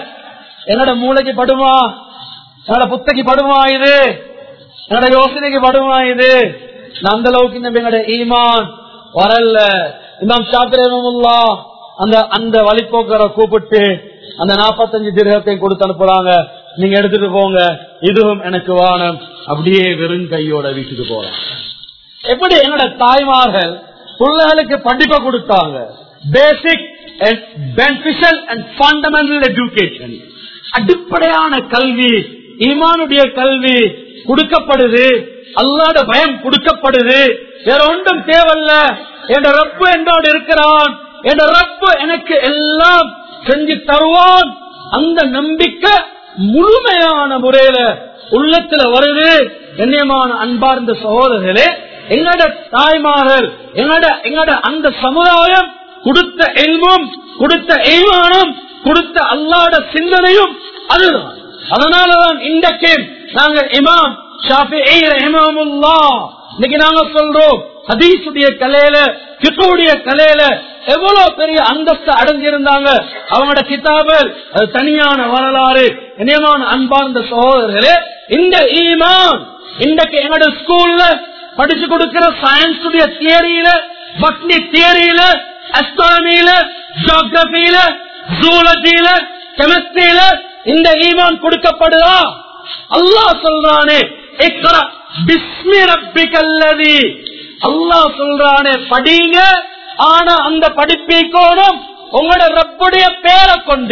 என்னோட மூளைக்கு படுமா என்னோட புத்தகி படுமா இது என்னோட யோசனைக்கு படுமா இது நான் அந்த அளவுக்கு இந்த எங்களோட ஈமான் வரல இமாம் ஷாத்திரமுல்லா அந்த அந்த வழிபோக்கரை கூப்பிட்டு அந்த நாற்பத்தஞ்சு திருகத்தையும் கொடுத்து அனுப்புறாங்க நீங்க எடுத்துட்டு போங்க இதுவும் எனக்கு வானம் அப்படியே வெறும் கையோட வீட்டுக்கு போறாங்க எப்படி என்னோட தாய்மார்கள் பிள்ளைகளுக்கு படிப்பை கொடுத்தாங்க basic beneficial and fundamental education அடிப்படையான கல்வி ஈமானுடைய கல்வி கொடுக்கப்படுது அல்லாட பயம் கொடுக்கப்படுது வேற ஒன்றும் தேவையில்ல என்ற ரப்பு என்னோடு இருக்கிறான் என்ற ரப்பு எனக்கு எல்லாம் செஞ்சு தருவான் அந்த நம்பிக்கை முழுமையான முறையில உள்ளத்துல வருது கண்ணியமான அன்பார்ந்த சகோதரர்களே எங்கட தாய்மார்கள் எங்கட எங்கட அந்த சமுதாயம் கொடுத்த எல்மும் கொடுத்த எய்மானும் கொடுத்த அல்லாட சிந்தனையும் அதுதான் அதனாலதான் இன்றைக்கு நாங்க இமாம் ஷாஃபி இமாமுல்லா இன்னைக்கு நாங்க சொல்றோம் ஹதீசுடைய கலையில கிட்டுடைய கலையில எவ்வளவு பெரிய அந்தஸ்து அடைஞ்சிருந்தாங்க அவங்களோட கிதாபல் அது தனியான வரலாறு இனியமான அன்பார்ந்த சகோதரர்களே இந்த ஈமான் இன்றைக்கு எங்களோட ஸ்கூல்ல படிச்சு கொடுக்கிற சயின்ஸ் உடைய தியரியில பட்னி தியரியில அஸ்ட்ரானமியில ஜியோகிரபியில ஜூலஜியில கெமிஸ்ட்ரியில இந்த ஈமான் கொடுக்கப்படுதா அல்லாஹ் சொல்றானே இக்ரா பிஸ்மி ரப்பிக்கல்லதி அல்லாஹ் சொல்றானே படிங்க ஆனா அந்த படிப்பைக்கோடும் உங்களோட ரப்புடைய பேரை கொண்டு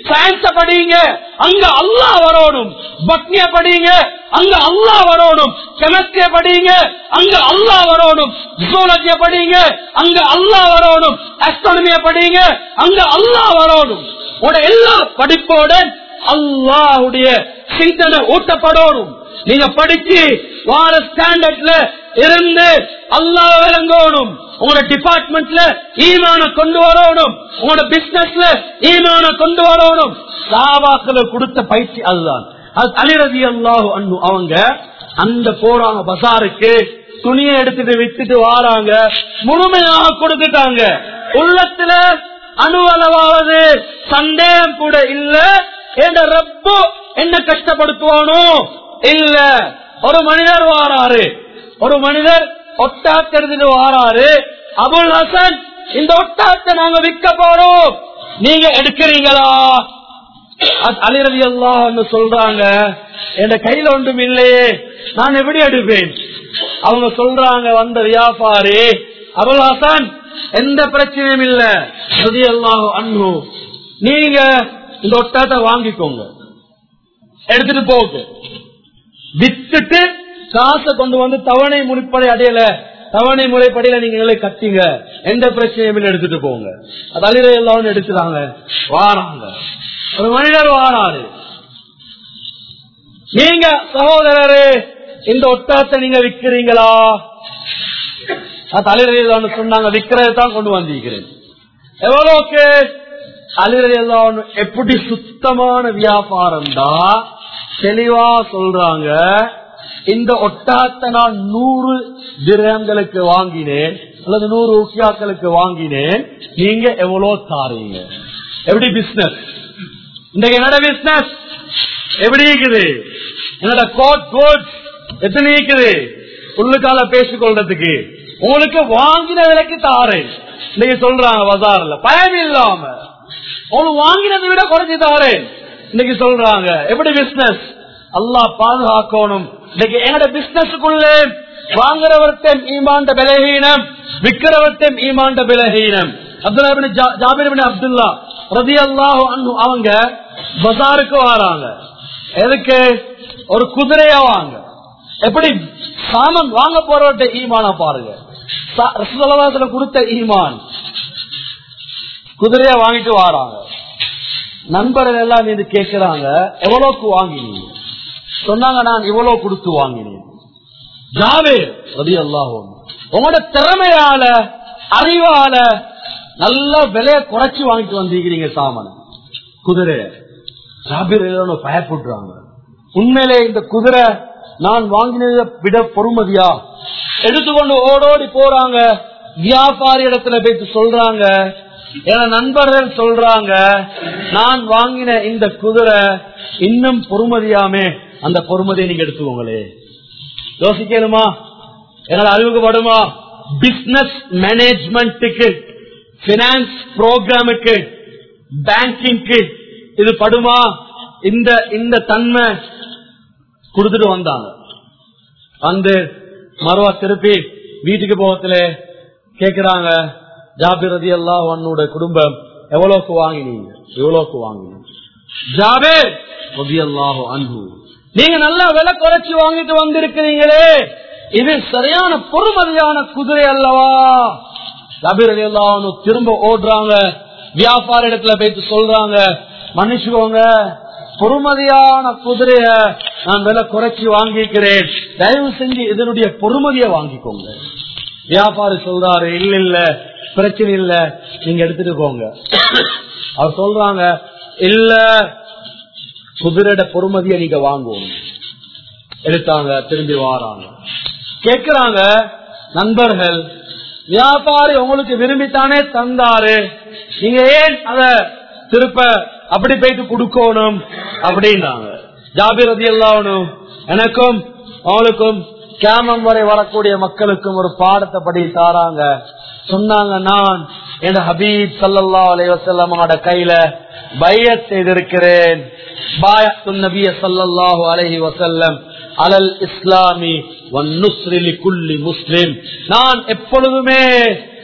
சயின்ஸ படிங்க அங்க அல்லாஹ் வரணும் பக்னிய படிங்க அங்க அல்லாஹ் வரணும் கெமிஸ்ட்ரிய படிங்க அங்க அல்லாஹ் வரணும் ஜூலஜிய படிங்க அங்க அல்லாஹ் வரணும் அஸ்ட்ரானமிய படிங்க அங்க அல்லாஹ் வரணும் உட எல்லா படிப்போட அல்லாஹுடைய சிந்தனை ஊட்டப்படணும் நீங்க படிச்சு வார ஸ்டாண்டர்ட்ல இருந்து அல்லாஹ் விளங்கணும் உங்களோட டிபார்ட்மெண்ட்ல ஈமான கொண்டு வரணும் உங்களோட பிசினஸ்ல ஈமான கொண்டு வரணும் சாவாக்களை கொடுத்த பயிற்சி அதுதான் அது அலிரதி அல்லாஹு அன்னு அவங்க அந்த போறாங்க பசாருக்கு துணியை எடுத்துட்டு வித்துட்டு வாராங்க முழுமையாக கொடுத்துட்டாங்க உள்ளத்துல அணுவளவாவது சந்தேகம் கூட இல்ல என்ற ரப்பு என்ன கஷ்டப்படுத்துவானோ இல்ல ஒரு மனிதர் வாராரு ஒரு மனிதர் ஒட்டாத்த எடுத்துட்டு வாராரு அபுல் ஹசன் இந்த ஒட்டாத்தை நாங்க விற்க போறோம் நீங்க எடுக்கிறீங்களா அலிரவி எல்லாம் சொல்றாங்க என் கையில ஒன்றும் இல்லையே நான் எப்படி எடுப்பேன் அவங்க சொல்றாங்க வந்த வியாபாரி அபுல் ஹசன் எந்த பிரச்சனையும் இல்ல ரதி அல்லாஹ் அன்பு நீங்க இந்த ஒட்டாத்தை வாங்கிக்கோங்க எடுத்துட்டு போங்க வித்துட்டு காசை கொண்டு வந்து தவணை முறைப்படை அடையல தவணை முறைப்படையில நீங்க எங்களை கட்டிங்க எந்த பிரச்சனையும் இல்லை எடுத்துட்டு போங்க அது அழில எல்லாம் எடுத்துறாங்க வாராங்க ஒரு மனிதர் வாராரு நீங்க சகோதரரு இந்த ஒட்டாத்தை நீங்க விக்கிறீங்களா தலைவர்கள் சொன்னாங்க விக்கிறதை தான் கொண்டு வந்திருக்கிறேன் எவ்வளவுக்கு அலிரலாம் எப்படி சுத்தமான வியாபாரம் தான் தெளிவா சொல்றாங்க இந்த ஒட்டாத்தை நான் நூறு திரகங்களுக்கு வாங்கினேன் அல்லது நூறு உக்கியாக்களுக்கு வாங்கினேன் நீங்க எவ்வளவு தாரீங்க எப்படி பிசினஸ் இன்றைக்கு என்னோட பிசினஸ் எப்படி இருக்குது என்னோட கோட் கோட் எத்தனை இருக்குது உள்ளுக்கால பேசிக்கொள்றதுக்கு உங்களுக்கு வாங்கின விலைக்கு தாரேன் இன்னைக்கு சொல்றாங்க பஜார்ல பயம் இல்லாம உங்களுக்கு வாங்கினதை விட குறைஞ்சு தாரேன் இன்னைக்கு சொல்றாங்க எப்படி பிசினஸ் அல்லாஹ் பாதுகாக்கணும் இன்னைக்கு என்னோட பிசினஸுக்குள்ளே வாங்குறவர்த்தம் ஈமாண்ட பலகீனம் விக்கிறவர்த்தம் ஈமாண்ட பலகீனம் அப்துல்லா ஜாபிர் அப்துல்லா ரதி அல்லாஹ் அவங்க பசாருக்கு வராங்க எதுக்கு ஒரு குதிரையா வாங்க எப்படி சாமன் வாங்க போறவர்கிட்ட ஈமான பாருங்க ரசூலுல்லாஹி கொடுத்த ஈமான் குதிரைய வாங்கிட்டு வாராங்க நண்பர்கள் எல்லாம் இது கேட்கிறாங்க எவ்வளவுக்கு வாங்கினீங்க சொன்னாங்க நான் இவ்வளவு கொடுத்து வாங்கினேன் ஜாவே ரதி அல்லாஹும் உங்களோட திறமையால அறிவால நல்ல விலைய குறைச்சு வாங்கிட்டு வந்திருக்கிறீங்க சாமன் குதிரை ஜாபிர் பயப்படுறாங்க உண்மையிலே இந்த குதிரை நான் வாங்கினதை விட பொறுமதியா எடுத்துக்கொண்டு ஓடோடி போறாங்க வியாபாரி இடத்துல போயிட்டு சொல்றாங்க என நண்பர்கள் சொல்றாங்க நான் வாங்கின இந்த குதிரை இன்னும் பொறுமதியாமே அந்த பொறுமதியை நீங்க எடுத்துக்கோங்களே யோசிக்கணுமா எங்களை அறிவுக்குப்படுமா பிசினஸ் மேனேஜ்மெண்ட்டுக்கு பினான்ஸ் ப்ரோக்ராமுக்கு பேங்கிங்க்கு இது படுமா இந்த இந்த தன்மை கொடுத்துட்டு வந்தாங்க வந்து மறுவா திருப்பி வீட்டுக்கு போகத்துல கேக்குறாங்க ஜாபிர் ரதி அல்லா உன்னோட குடும்பம் எவ்வளவுக்கு வாங்கினீங்க எவ்வளவுக்கு வாங்கினீங்க ஜாபிர் ரதி அல்லாஹோ அன்பு நீங்க நல்லா விலை குறைச்சு வாங்கிட்டு வந்திருக்கிறீங்களே இது சரியான பொறுமதியான குதிரை அல்லவா ஜாபிர் ரதி அல்லாஹ் திரும்ப ஓடுறாங்க வியாபார இடத்துல போயிட்டு சொல்றாங்க மன்னிச்சுக்கோங்க பொறுமதியான குதிரைய நான் விலை குறைச்சி வாங்கிக்கிறேன் தயவு செஞ்சு இதனுடைய பொறுமதியை வாங்கிக்கோங்க வியாபாரி சொல்றாரு இல்ல இல்ல பிரச்சனை இல்ல நீங்க எடுத்துட்டு போங்க அவர் சொல்றாங்க இல்ல குதிரையோட பொறுமதியை நீங்க வாங்குவோம் எடுத்தாங்க திரும்பி வாராங்க கேக்குறாங்க நண்பர்கள் வியாபாரி உங்களுக்கு விரும்பித்தானே தந்தாரு நீங்க ஏன் அத திருப்ப அப்படி போயிட்டு கொடுக்கணும் அப்படின்னாங்க ஜாபிர் ரதி எல்லாவனும் எனக்கும் அவளுக்கும் கேமம் வரை வரக்கூடிய மக்களுக்கும் ஒரு பாடத்தை படி தாராங்க சொன்னாங்க நான் என் ஹபீப் சல்லா அலி வசல்லமோட கையில பையத் செய்திருக்கிறேன் பாயத்து நபிய சல்லல்லாஹு அலஹி வசல்லம் அலல் இஸ்லாமி குல்லி முஸ்லிம் நான் எப்பொழுதுமே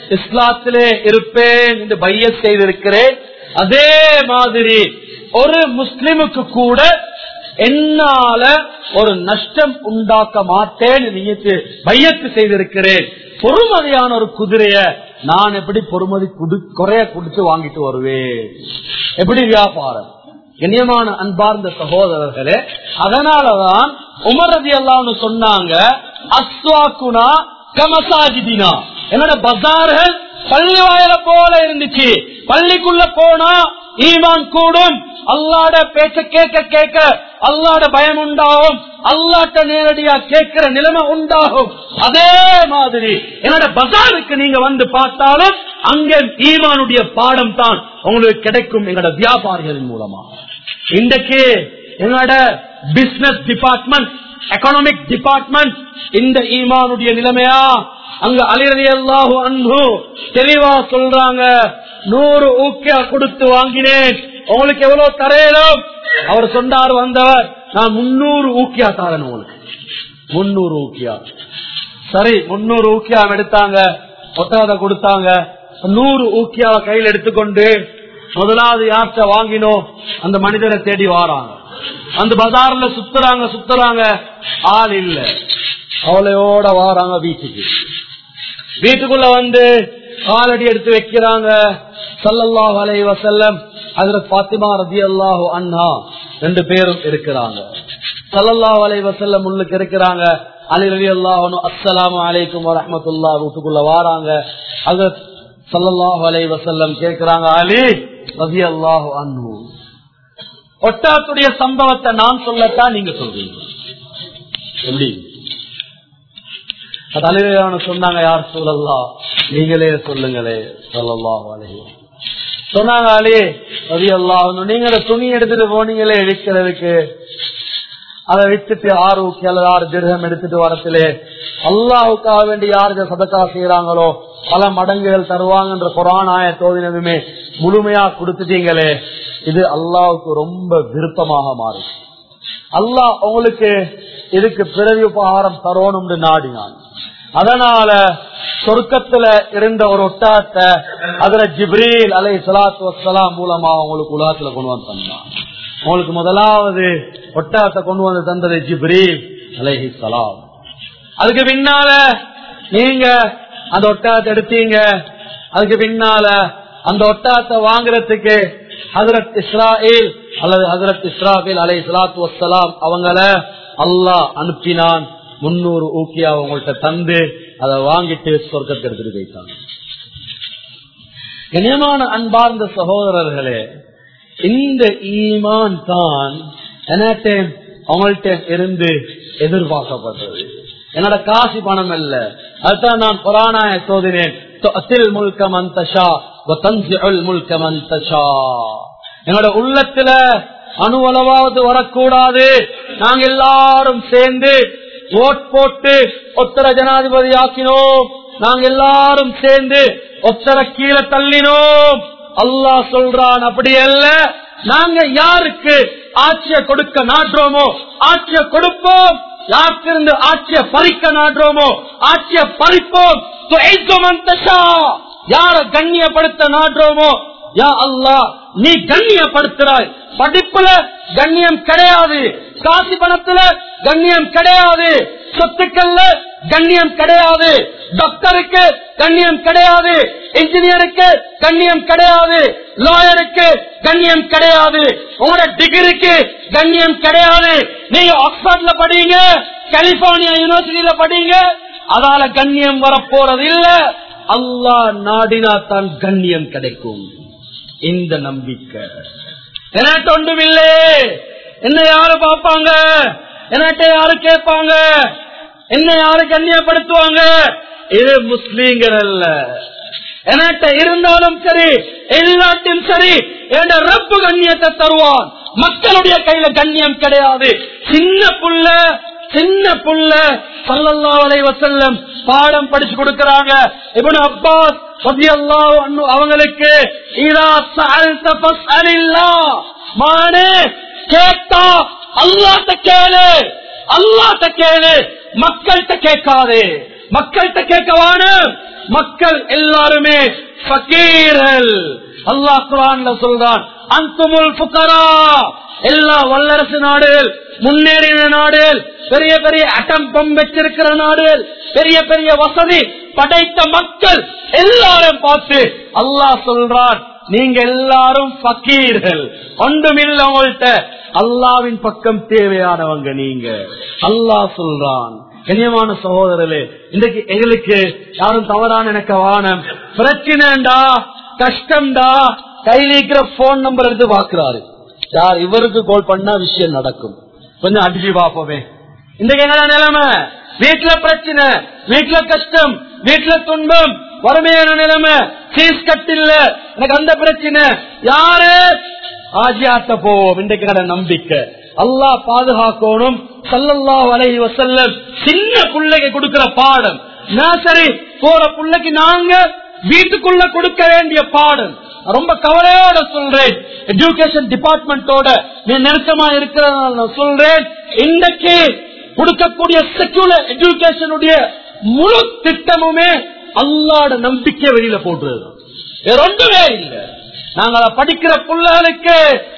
இஸ்லாத்திலே இருப்பேன் என்று பைய செய்திருக்கிறேன் அதே மாதிரி ஒரு முஸ்லிமுக்கு கூட என்னால ஒரு நஷ்டம் உண்டாக்க மாட்டேன் நியத்து பையத்து செய்திருக்கிறேன் பொறுமதியான ஒரு குதிரைய நான் எப்படி பொறுமதி குடு- குறைய குடிச்சு வாங்கிட்டு வருவேன் எப்படி வியாபாரம் கண்ணியமான அன்பார்ந்த சகோதரர்களே அதனாலதான் உமரதி எல்லாம் சொன்னாங்க அஸ்வாக்குனா கமசாஜிதினா என்னோட பஜார்கள் பள்ளி வாயில போல இருந்துச்சு பள்ளிக்குள்ள போனா ஈமான் கூடும் அல்லாட பேச்ச கேட்க கேட்க அல்லாட பயம் உண்டாகும் அல்லாட்ட நேரடியா கேட்கிற நிலைமை உண்டாகும் அதே மாதிரி என்னோட பஜாருக்கு நீங்க வந்து பார்த்தாலும் அங்கே ஈமானுடைய பாடம் தான் உங்களுக்கு கிடைக்கும் எங்களோட வியாபாரிகளின் மூலமா இன்றைக்கு எங்களோட பிசினஸ் டிபார்ட்மெண்ட் எக்கனாமிக் டிபார்ட்மெண்ட் இந்த ஈமானுடைய நிலைமையா அங்க அலிரதி அல்லாஹு அன்பு தெளிவா சொல்றாங்க நூறு ஊக்கியா கொடுத்து வாங்கினேன் உங்களுக்கு எவ்வளவு தரையிலும் அவர் சொன்னார் வந்தவர் நான் முன்னூறு ஊக்கியா தரேன் உங்களுக்கு முன்னூறு ஊக்கியா சரி முன்னூறு ஊக்கியா எடுத்தாங்க ஒட்டாத கொடுத்தாங்க நூறு ஊக்கியாவை கையில் எடுத்துக்கொண்டு முதலாவது யார்கிட்ட வாங்கினோம் அந்த மனிதரை தேடி வாராங்க அந்த பஜார்ல சுத்துறாங்க சுத்துறாங்க ஆள் இல்ல அவளையோட வாராங்க வீட்டுக்கு வீட்டுக்குள்ள வந்து காலடி எடுத்து வைக்கிறாங்க சல்லல்லாஹு அலைஹி வஸல்லம் ஹஜ்ரத் பாத்திமா ரலியல்லாஹு அன்ஹா ரெண்டு பேரும் இருக்கிறாங்க சல்லல்லாஹு அலைஹி வஸல்லம் உள்ளுக்கு இருக்கிறாங்க அலி ரலியல்லாஹு அன்ஹு அஸ்ஸலாமு அலைக்கும் வரஹ்மத்துல்லாஹ் வீட்டுக்குள்ள வாராங்க ஹஜ்ரத் சல்லல்லாஹு அலைஹி வஸல்லம் கேக்குறாங்க அலி ரலியல்லாஹு அன்ஹு ஒட்டாத்துடைய சம்பவத்தை நான் சொல்லத்தான் நீங்க சொல்றீங்க எப்படி தலைவரான சொன்னாங்க யார் சொல்லலாம் நீங்களே சொல்லுங்களே சொல்லலாம் அலைஹி சொன்னாங்க அலி ரவி அல்லாஹ் நீங்க அந்த துணி எடுத்துட்டு போனீங்களே விற்கிறதுக்கு அதை வித்துட்டு ஆறு ஊக்கி அல்லது ஆறு திருகம் எடுத்துட்டு வரத்திலே அல்லாவுக்காக வேண்டி யாருக்கு சதக்கா செய்யறாங்களோ பல மடங்குகள் தருவாங்கன்ற குரான் ஆய தோதினதுமே முழுமையா கொடுத்துட்டீங்களே இது அல்லாவுக்கு ரொம்ப விருப்பமாக மாறும் அல்லாஹ் உங்களுக்கு இதுக்கு பிறவி உபகாரம் தரணும்னு நாடினான் அதனால சொர்க்கத்துல இருந்த ஒரு ஒட்டாத்தை அதுல ஜிப்ரீல் அலை சலாத்து வசலாம் மூலமா உங்களுக்கு உலகத்துல கொண்டு வந்து தந்தான் உங்களுக்கு முதலாவது ஒட்டாத்தை கொண்டு வந்து தந்தது ஜிப்ரீல் அலைஹி சலாம் அதுக்கு பின்னால நீங்க அந்த ஒட்டாத்தை எடுத்தீங்க அதுக்கு பின்னால அந்த ஒட்டாத்தை வாங்குறதுக்கு ஹசரத் இஸ்ராயில் அல்லது ஹசரத் இஸ்ராபில் அலை சலாத்து வசலாம் அவங்கள அல்லாஹ் அனுப்பினான் முன்னூறு ஊக்கியா அவங்கள்ட்ட தந்து அதை வாங்கிட்டு சொர்க்கத்தை எடுத்துட்டு போயிட்டாங்க இனியமான அன்பார்ந்த சகோதரர்களே இந்த ஈமான் தான் என்னட்ட அவங்கள்ட்ட இருந்து எதிர்பார்க்கப்பட்டது என்னோட காசு பணம் அல்ல அதுதான் நான் புராணாய சோதினேன் துஅத்தில் முல்க மன் தஷா வ தன்சிஉல் முல்க மன் தஷா என்னோட உள்ளத்துல அணுவளவாவது வரக்கூடாது நாங்க எல்லாரும் சேர்ந்து ஓட் போட்டு ஒத்தர ஜனாதிபதி ஆக்கினோம் நாங்க எல்லாரும் சேர்ந்து ஒத்தர கீழே தள்ளினோம் அல்லாஹ் சொல்றான் அப்படி அல்ல நாங்க யாருக்கு ஆட்சியை கொடுக்க நாடுறோமோ ஆட்சியை கொடுப்போம் யாருக்கு இருந்து ஆட்சியை பறிக்க நாடுறோமோ ஆட்சியை பறிப்போம் யார கண்ணியப்படுத்த நாடுறோமோ யா அல்லாஹ் நீ கண்ணியப்படுத்துறாய் படிப்புல கண்ணியம் கிடையாது காசி பணத்துல கண்ணியம் கிடையாது சொத்துக்கள்ல கண்ணியம் கிடையாது டாக்டருக்கு கண்ணியம் கிடையாது இன்ஜினியருக்கு கண்ணியம் கிடையாது லாயருக்கு கண்ணியம் கிடையாது உங்களோட டிகிரிக்கு கண்ணியம் கிடையாது நீங்க ஆக்ஸ்போர்ட்ல படிங்க கலிபோர்னியா யூனிவர்சிட்டியில படிங்க அதால கண்ணியம் வரப்போறது இல்ல அல்லாஹ் நாடினா தான் கண்ணியம் கிடைக்கும் இந்த நம்பிக்கை எனக்கு ஒன்றுமில்லே என்ன யாரு பார்ப்பாங்க என்னட்ட யாரு கேட்பாங்க என்ன யாரு கண்ணியப்படுத்துவாங்க இது முஸ்லீம்கள் அல்ல என்கிட்ட இருந்தாலும் சரி எல்லாத்தையும் சரி என் ரப்பு கண்ணியத்தை தருவான் மக்களுடைய கையில கண்ணியம் கிடையாது சின்ன புள்ள சின்ன புள்ள சல்லல்லா அலை வசல்லம் பாடம் படிச்சு கொடுக்கறாங்க இவனு அப்பாஸ் ரலியல்லாஹு அன்ஹு அவங்களுக்கு இதா சஅல்த ஃபஸ்அலில்லாஹ் மானே கேட்டா அல்லாஹ்ட்ட கேளு அல்லாஹ்ட்ட கேளு மக்கள்கிட்ட கேட்காதே மக்கள்கிட்ட கேட்கவான மக்கள் எல்லாருமே ஃபக்கீர்கள் அல்லாஹ் குரான்ல சொல்றான் அந்துமுல் புக்கரா எல்லா வல்லரசு நாடுகள் முன்னேறின நாடுகள் பெரிய பெரிய அட்டம் பம் வச்சிருக்கிற நாடுகள் பெரிய பெரிய வசதி படைத்த மக்கள் எல்லாரும் பார்த்து அல்லாஹ் சொல்றான் நீங்க எல்லாரும் பக்கீர்கள் ஒன்றுமில்ல உங்கள்கிட்ட அல்லாவின் பக்கம் தேவையானவங்க நீங்க அல்லாஹ் சொல்றான் கண்ணியமான சகோதரர்களே இன்றைக்கு எங்களுக்கு யாரும் தவறான எனக்கு வானம் பிரச்சனைடா கஷ்டம்டா கையில் இருக்கிற போன் நம்பர் எடுத்து பாக்குறாரு யார் இவருக்கு கால் பண்ணா விஷயம் நடக்கும் கொஞ்சம் அடிச்சு பாப்போமே இன்றைக்கு என்ன நிலைமை வீட்டுல பிரச்சனை வீட்டுல கஷ்டம் வீட்டுல துன்பம் வறுமையான நிலைமை சீஸ் கட்டில்ல எனக்கு அந்த பிரச்சனை யாரு ஆஜியாத்த போவோம் இன்றைக்கு கடை நம்பிக்கை அல்லாஹ் பாதுகாக்கணும் சல்லல்லாஹு அலைஹி வஸல்லம் சின்ன பிள்ளைக்கு கொடுக்கிற பாடம் நர்சரி போற பிள்ளைக்கு நாங்க வீட்டுக்குள்ள கொடுக்க வேண்டிய பாடம் ரொம்ப கவலையோட சொல்றேன் எஜுகேஷன் டிபார்ட்மெண்டோட நீ நெருக்கமா இருக்கிறதுனால நான் சொல்றேன் இன்றைக்கு கொடுக்கக்கூடிய செக்குலர் எஜுகேஷனுடைய முழு திட்டமுமே அல்லாட நம்பிக்கை வெளியில போட்டுறது வேற ஒன்றுமே இல்லை நாங்கள படிக்கிற பிள்ளைகளுக்கு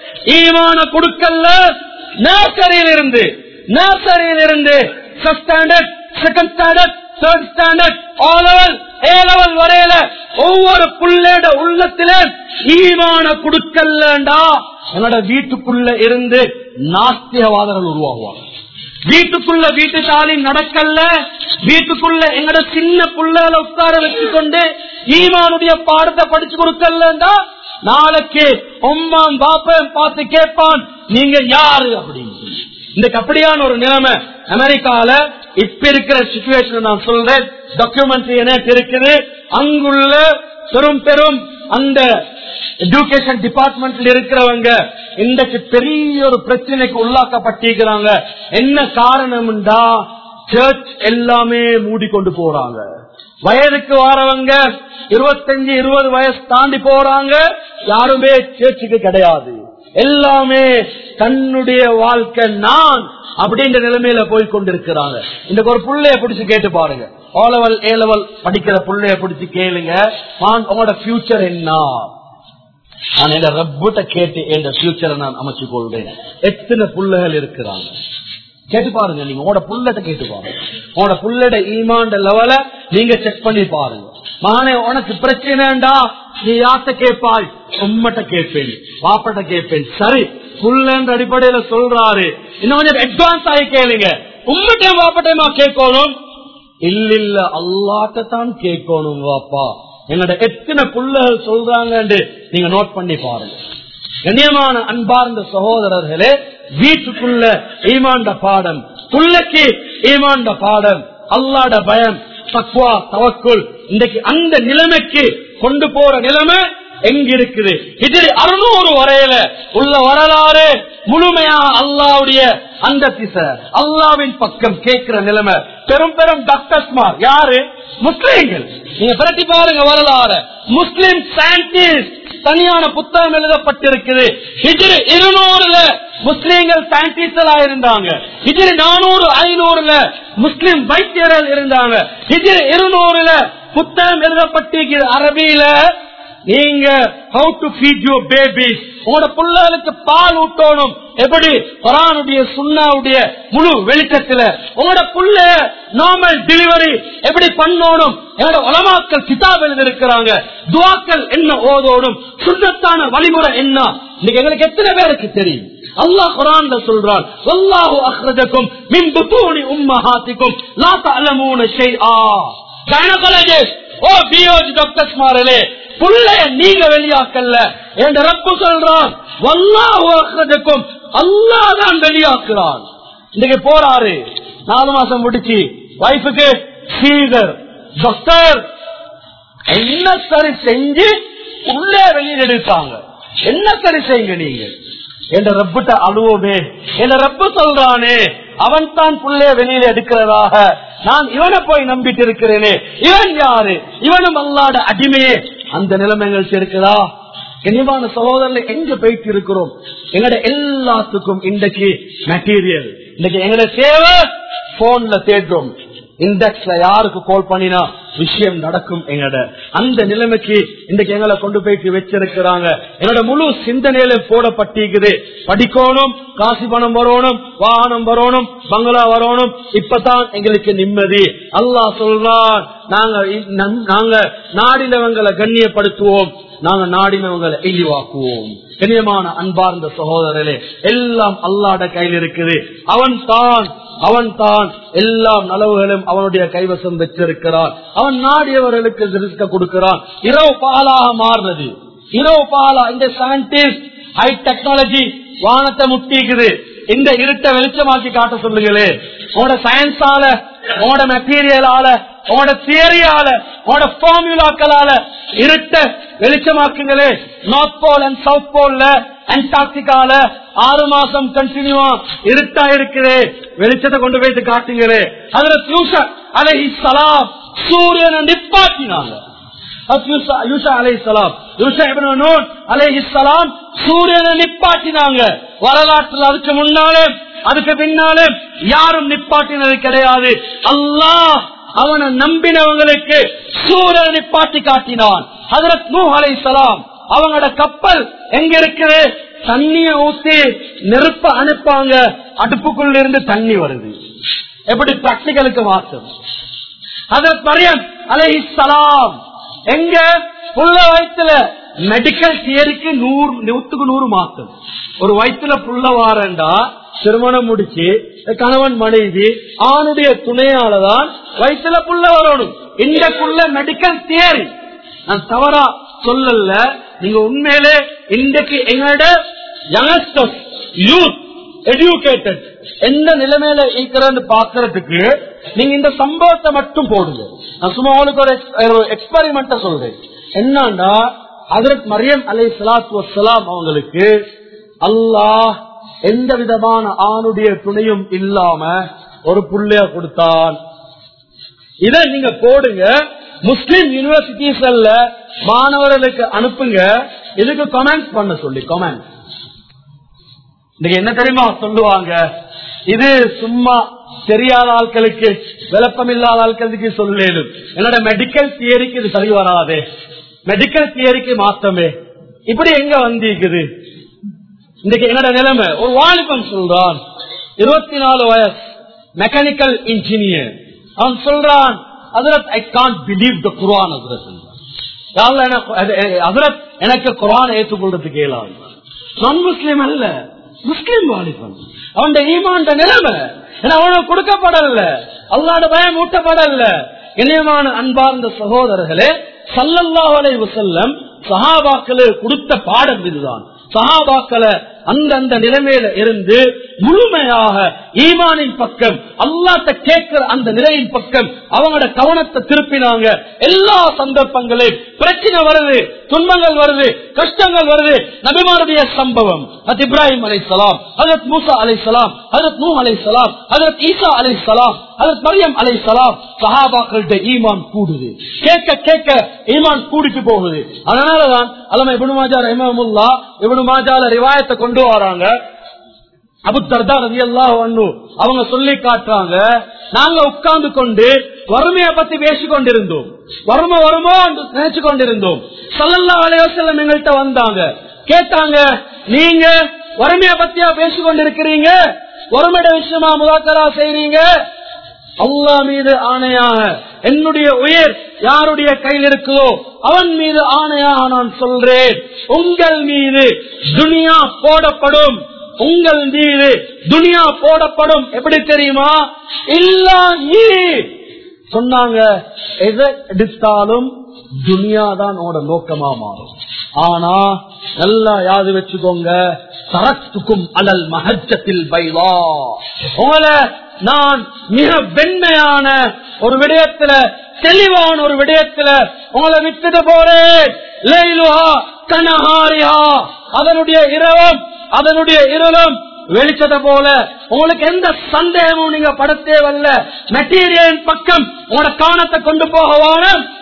ஈமான கொடுக்கல நர்சரியில் இருந்து நர்சரியில் இருந்து first standard second standard third standard all level A level வரையில ஒவ்வொரு புள்ளேட உள்ளத்தில ஈமான கொடுக்கலண்டா என்னோட வீட்டுக்குள்ள இருந்து நாஸ்தியவாதர்கள் உருவாகுவாங்க வீட்டுக்குள்ள வீட்டு தாலி நடக்கல வீட்டுக்குள்ள எங்கட சின்ன புள்ளைகளை உட்கார வச்சு கொண்டு ஈமானுடைய பாடத்தை படிச்சு கொடுக்கலண்டா நாளைக்கு உம்மாம் பாப்பன் பார்த்து கேட்பான் நீங்க யாரு அப்படின்னு இந்த அப்படியான ஒரு நிலைமை அமெரிக்கால இப்ப இருக்கிற சுச்சுவேஷன் நான் சொல்றேன் டாக்குமெண்ட்ரி எனக்கு இருக்குது அங்குள்ள பெரும் பெரும் அந்த எஜுகேஷன் டிபார்ட்மெண்ட்ல இருக்கிறவங்க இன்றைக்கு பெரிய ஒரு பிரச்சனைக்கு உள்ளாக்கப்பட்டிருக்கிறாங்க என்ன காரணம்டா சர்ச் எல்லாமே மூடிக்கொண்டு போறாங்க வயதுக்கு வரவங்க இருபத்தஞ்சு இருபது வயசு தாண்டி போறாங்க யாருமே சேர்ச்சுக்கு கிடையாது எல்லாமே தன்னுடைய வாழ்க்கை நான் அப்படின்ற நிலைமையில போய் கொண்டிருக்கிறாங்க இந்த ஒரு புள்ளைய பிடிச்சு கேட்டு பாருங்க ஓ லெவல் ஏ லெவல் படிக்கிற புள்ளைய பிடிச்சு கேளுங்க நான் உங்களோட ஃபியூச்சர் என்ன நான் என் ரப்பிட்ட கேட்டு என் ஃபியூச்சரை நான் அமைச்சு கொள்றேன் எத்தனை புள்ளைகள் இருக்கிறாங்க கேட்டு பாருங்க நீங்க உங்களோட புள்ளட்ட கேட்டு பாருங்க உங்களோட புள்ளட ஈமாண்ட லெவல நீங்க செக் பண்ணி பாருங்க மகனே உனக்கு பிரச்சனைடா நீ யார்கிட்ட கேட்பாய் உம்மட்ட கேட்பேன் பாப்பட்ட கேட்பேன் சரி புள்ளன்ற அடிப்படையில சொல்றாரு இன்னும் கொஞ்சம் அட்வான்ஸ் ஆகி கேளுங்க உம்மட்டையும் பாப்பட்டையுமா கேட்கணும் இல்ல இல்ல அல்லாட்ட தான் கேட்கணும் வாப்பா என்னோட எத்தனை புள்ளகள் சொல்றாங்க நீங்க நோட் பண்ணி பாருங்க கண்ணியமான அன்பார்ந்த சகோதரர்களே வீட்டுக்குள்ள ஈமாண்ட பாடம் புள்ளைக்கு ஈமாண்ட பாடம் அல்லாட பயம் தக்வா தவக்குள் இன்றைக்கு அந்த நிலைமைக்கு கொண்டு போற நிலைமை எங்க இருக்குது இது அறுநூறு வரையில உள்ள வரலாறு முழுமையா அல்லாவுடைய அந்த திசை அல்லாவின் பக்கம் கேட்கிற நிலைமை பெரும் பெரும் டாக்டர்ஸ்மார் யாரு முஸ்லீம்கள் நீங்க பிரட்டி பாருங்க வரலாறு முஸ்லிம் சயின்டிஸ்ட் தனியான புத்தகம் எழுதப்பட்டிருக்குது ஹிஜ்ரி இருநூறுல முஸ்லீம்கள் சயின்டிஸ்டா இருந்தாங்க ஹிஜ்ரி நானூறு ஐநூறுல முஸ்லிம் வைத்தியர்கள் இருந்தாங்க ஹிஜ்ரி இருநூறுல புத்தகம் எழுதப்பட்டிருக்கிறது அரபியில நீங்க how to feed your babies உங்களோட பிள்ளைகளுக்கு பால் ஊட்டணும் எப்படி குரானுடைய சுண்ணாவுடைய முழு வெளிச்சத்துல உங்களோட புள்ள நார்மல் டெலிவரி எப்படி பண்ணணும் என்னோட உலமாக்கள் கிதாப் எழுதிருக்கிறாங்க துவாக்கள் என்ன ஓதோடும் சுண்ணத்தான வழிமுறை என்ன இன்னைக்கு எங்களுக்கு எத்தனை பேருக்கு தெரியும் அல்லாஹ் குரான்ல சொல்றான் வல்லாஹு அஹ்ரஜக்கும் மின் புத்தூனி உம்மஹாத்திக்கும் லா தஅலமூன ஷைஆ கைனகாலஜிஸ்ட் ஓ பியோஜி டாக்டர்ஸ் மாரலே புள்ளைய நீங்க வெளியாக்கல்ல என்ற ரப்பு சொல்றான் வல்லாஹு அஹ்ரஜக்கும் அல்லாஹ் தான் வெளியாக்குறான் இன்னைக்கு போறாரு நாலு மாசம் முடிச்சு வைஃபுக்கு சீதர் டாக்டர் என்ன சரி செஞ்சு உள்ளே வெளியில் எடுத்தாங்க என்ன சரி செய்யுங்க நீங்க என்ற ரப்பிட்ட அழுவோமே என்ற ரப்பு சொல்றானே அவன் தான் புள்ளைய வெளியில எடுக்கிறதாக நான் இவனை போய் நம்பிட்டு இருக்கிறேனே இவன் யாரு இவனும் அல்லாட அடிமையே அந்த நிலைமைகள் இருக்குதா கனிவான சகோதரர்ல எங்க போயிட்டு இருக்கிறோம் எங்கட எல்லாத்துக்கும் இன்றைக்கு மெட்டீரியல் இன்னைக்கு எங்கட சேவை போன்ல தேடுறோம் இண்டெக்ஸ்ல யாருக்கு கால் பண்ணினா விஷயம் நடக்கும் எங்கட அந்த நிலைமைக்கு இன்றைக்கு எங்களை கொண்டு போயிட்டு வச்சிருக்கிறாங்க என்னோட முழு சிந்தனையில போடப்பட்டிருக்குது படிக்கணும் காசு பணம் வரணும் வாகனம் வரணும் பங்களா வரணும் இப்பதான் எங்களுக்கு நிம்மதி அல்லாஹ் சொல்றான் நாங்க இ- நம்- நாங்க நாடினவங்களை கண்ணியப்படுத்துவோம் நாங்க நாடினவங்களை இழிவாக்குவோம் கண்ணியமான அன்பார்ந்த சகோதரரே எல்லாம் அல்லாட கையில் இருக்குது அவன் தான் அவன் தான் எல்லாம் நலவுகளும் அவனுடைய கைவசம் வச்சிருக்கிறான் அவன் நாடியவர்களுக்கு ரிஸ்க கொடுக்கிறான் இரவு பாலாக மாறுறது இரவு பாலா இந்த சயின்டிஸ்ட் ஹை டெக்னாலஜி வானத்தை முட்டிக்குது இந்த இருட்டை வெளிச்சமாக்கி காட்ட சொல்லுங்களே உங்களோட சயின்ஸால உங்களோட மெட்டீரியலால உங்களோட தியரியால உங்களோட ஃபார்முலாக்களால இருட்ட வெளிச்சமாக்குங்களே நார்த் போல் அண்ட் சவுத் போல்ல அண்டார்டிகால ஆறு மாசம் கண்டினியூவா இருட்டா இருக்குது வெளிச்சத்தை கொண்டு போயிட்டு காட்டுங்களே அதுல யூசா அலைஹி சலாம் சூரியனை நிப்பாட்டினாங்க சூரியனை நிப்பாட்டினாங்க வரலாற்றில் அதுக்கு முன்னாலே அதுக்கு பின்னாலே யாரும் நிப்பாட்டினது கிடையாது அல்லாஹ் அவனை நம்பினவங்களுக்கு சூரியனை நிப்பாட்டி காட்டினான் ஹதரத் நூ அலை சலாம் அவங்களோட கப்பல் எங்க இருக்குது தண்ணிய ஊத்தி நெருப்ப அனுப்பாங்க அடுப்புக்குள்ள இருந்து தண்ணி வருது எப்படி பிராக்டிகலுக்கு மாற்றம் அதற்கு மரியம் அலஹி சலாம் எங்க புள்ள வயிற்றுல மெடிக்கல் தியரிக்கு நூறு நூத்துக்கு நூறு மாசம் ஒரு வயிற்றுல புள்ள வாரண்டா திருமணம் முடிச்சு கணவன் மனைவி ஆணுடைய துணையாலதான் வயிற்றுல புள்ள வரணும் இந்தக்குள்ள மெடிக்கல் தியரி நான் தவறா சொல்லல நீங்க உண்மையிலே இன்றைக்கு எங்களோட யங்ஸ்டர்ஸ் யூத் எஜுகேட்டட் எந்த நிலைமையில இருக்கிறன்னு பாக்குறதுக்கு நீங்க இந்த சம்பவத்தை மட்டும் போடுங்க நான் சும்மா உங்களுக்கு ஒரு எக்ஸ்பெரிமெண்ட சொல்றேன் என்னன்னா அதற்கு மரியம் அலை சலாத்து வசலாம் அவங்களுக்கு அல்லாஹ் எந்த விதமான ஆணுடைய துணையும் இல்லாம ஒரு புள்ளைய கொடுத்தான் இத நீங்க போடுங்க முஸ்லிம் யூனிவர்சிட்டிஸ்ல மாணவர்களுக்கு அனுப்புங்க இதுக்கு கமெண்ட் பண்ண சொல்லி கமெண்ட் இன்னைக்கு என்ன தெரியுமா சொல்லுவாங்க இது சும்மா தெரியாத ஆட்களுக்கு விளப்பம் இல்லாத ஆட்களுக்கு சொல்லேடும் என்னோட மெடிக்கல் தியரிக்கு இது சரி வராது மெடிக்கல் தியரிக்கு மாத்தமே இப்படி எங்க வந்திருக்குது இன்னைக்கு என்னோட நிலைமை ஒரு வாலிபன் சொல்றான் இருபத்தி நாலு வயசு மெக்கானிக்கல் இன்ஜினியர் அவன் சொல்றான் அதில் ஐ கான்ட் பிலீவ் த குரான் அதில் எனக்கு குரான் ஏற்றுக்கொள்றதுக்கு இயலாது நான் முஸ்லீம் அல்ல முஸ்லீம் வாலிபன் அவன் ஈமாண்ட நிலைமை ஏன்னா அவனுக்கு கொடுக்கப்படல அல்லாட பயம் ஊட்டப்படல இணையமான அன்பார்ந்த சகோதரர்களே சல்லல்லாஹு அலைஹி வஸல்லம் சஹாபாக்களு கொடுத்த பாடம் இதுதான் சஹாபாக்களை அந்தந்த நிலைமையில இருந்து முழுமையாக ஈமானின் பக்கம் அல்லாட்ட கேட்கிற அந்த நிலையின் பக்கம் அவங்களோட கவனத்தை திருப்பினாங்க எல்லா சந்தர்ப்பங்களையும் பிரச்சனை வருது துன்பங்கள் வருது கஷ்டங்கள் வருது நபிமாருடைய சம்பவம் அது இப்ராஹிம் அலை சலாம் அதத் மூசா அலை சலாம் அதத் நூ அலை சலாம் அதத் ஈசா அலை சலாம் அதத் மரியம் அலை சலாம் சஹாபாக்கள்கிட்ட ஈமான் கூடுது கேட்க கேட்க ஈமான் கூடிட்டு போகுது அதனாலதான் அலம இபுனு மாஜா ரஹிமமுல்லா இபுனு மாஜால ரிவாயத்தை கொண்டு வராங்க அபுத்தர்தா ரவி அல்லாஹ் அவங்க சொல்லி காட்டுறாங்க நாங்க உட்கார்ந்து கொண்டு வறுமையை பத்தி பேசிக் கொண்டிருந்தோம் வறுமை வருமோ என்று நினைச்சு கொண்டிருந்தோம் சல்லல்லா அலையோசல்லம் எங்கள்கிட்ட வந்தாங்க கேட்டாங்க நீங்க வறுமையை பத்தியா பேசிக் கொண்டிருக்கிறீங்க வறுமையோட விஷயமா முதாக்கரா செய்றீங்க அல்லா மீது ஆணையாக என்னுடைய உயிர் யாருடைய கையில் இருக்குதோ அவன் மீது ஆணையாக நான் சொல்றேன் உங்கள் மீது துனியா போடப்படும் உங்கள் மீது துனியா போடப்படும் எப்படி தெரியுமா இல்லா நீ சொன்னாங்க எதை எடுத்தாலும் துனியா தான் உங்களோட நோக்கமா மாறும் ஆனா நல்லா யாது வச்சுக்கோங்க சரத்துக்கும் அலல் மகச்சத்தில் பைவா உங்களை நான் மிக வெண்மையான ஒரு விடயத்துல தெளிவான ஒரு விடயத்துல உங்களை விட்டுட்டு போறேன் லைலுஹா கனஹாரிஹா அதனுடைய இரவும் அதனுடைய இருளும் வெளிச்சத போல உங்களுக்கு எந்த சந்தேகமும் நீங்க படத்தே வரல மெட்டீரியல் பக்கம் உங்களோட காணத்தை கொண்டு போகவான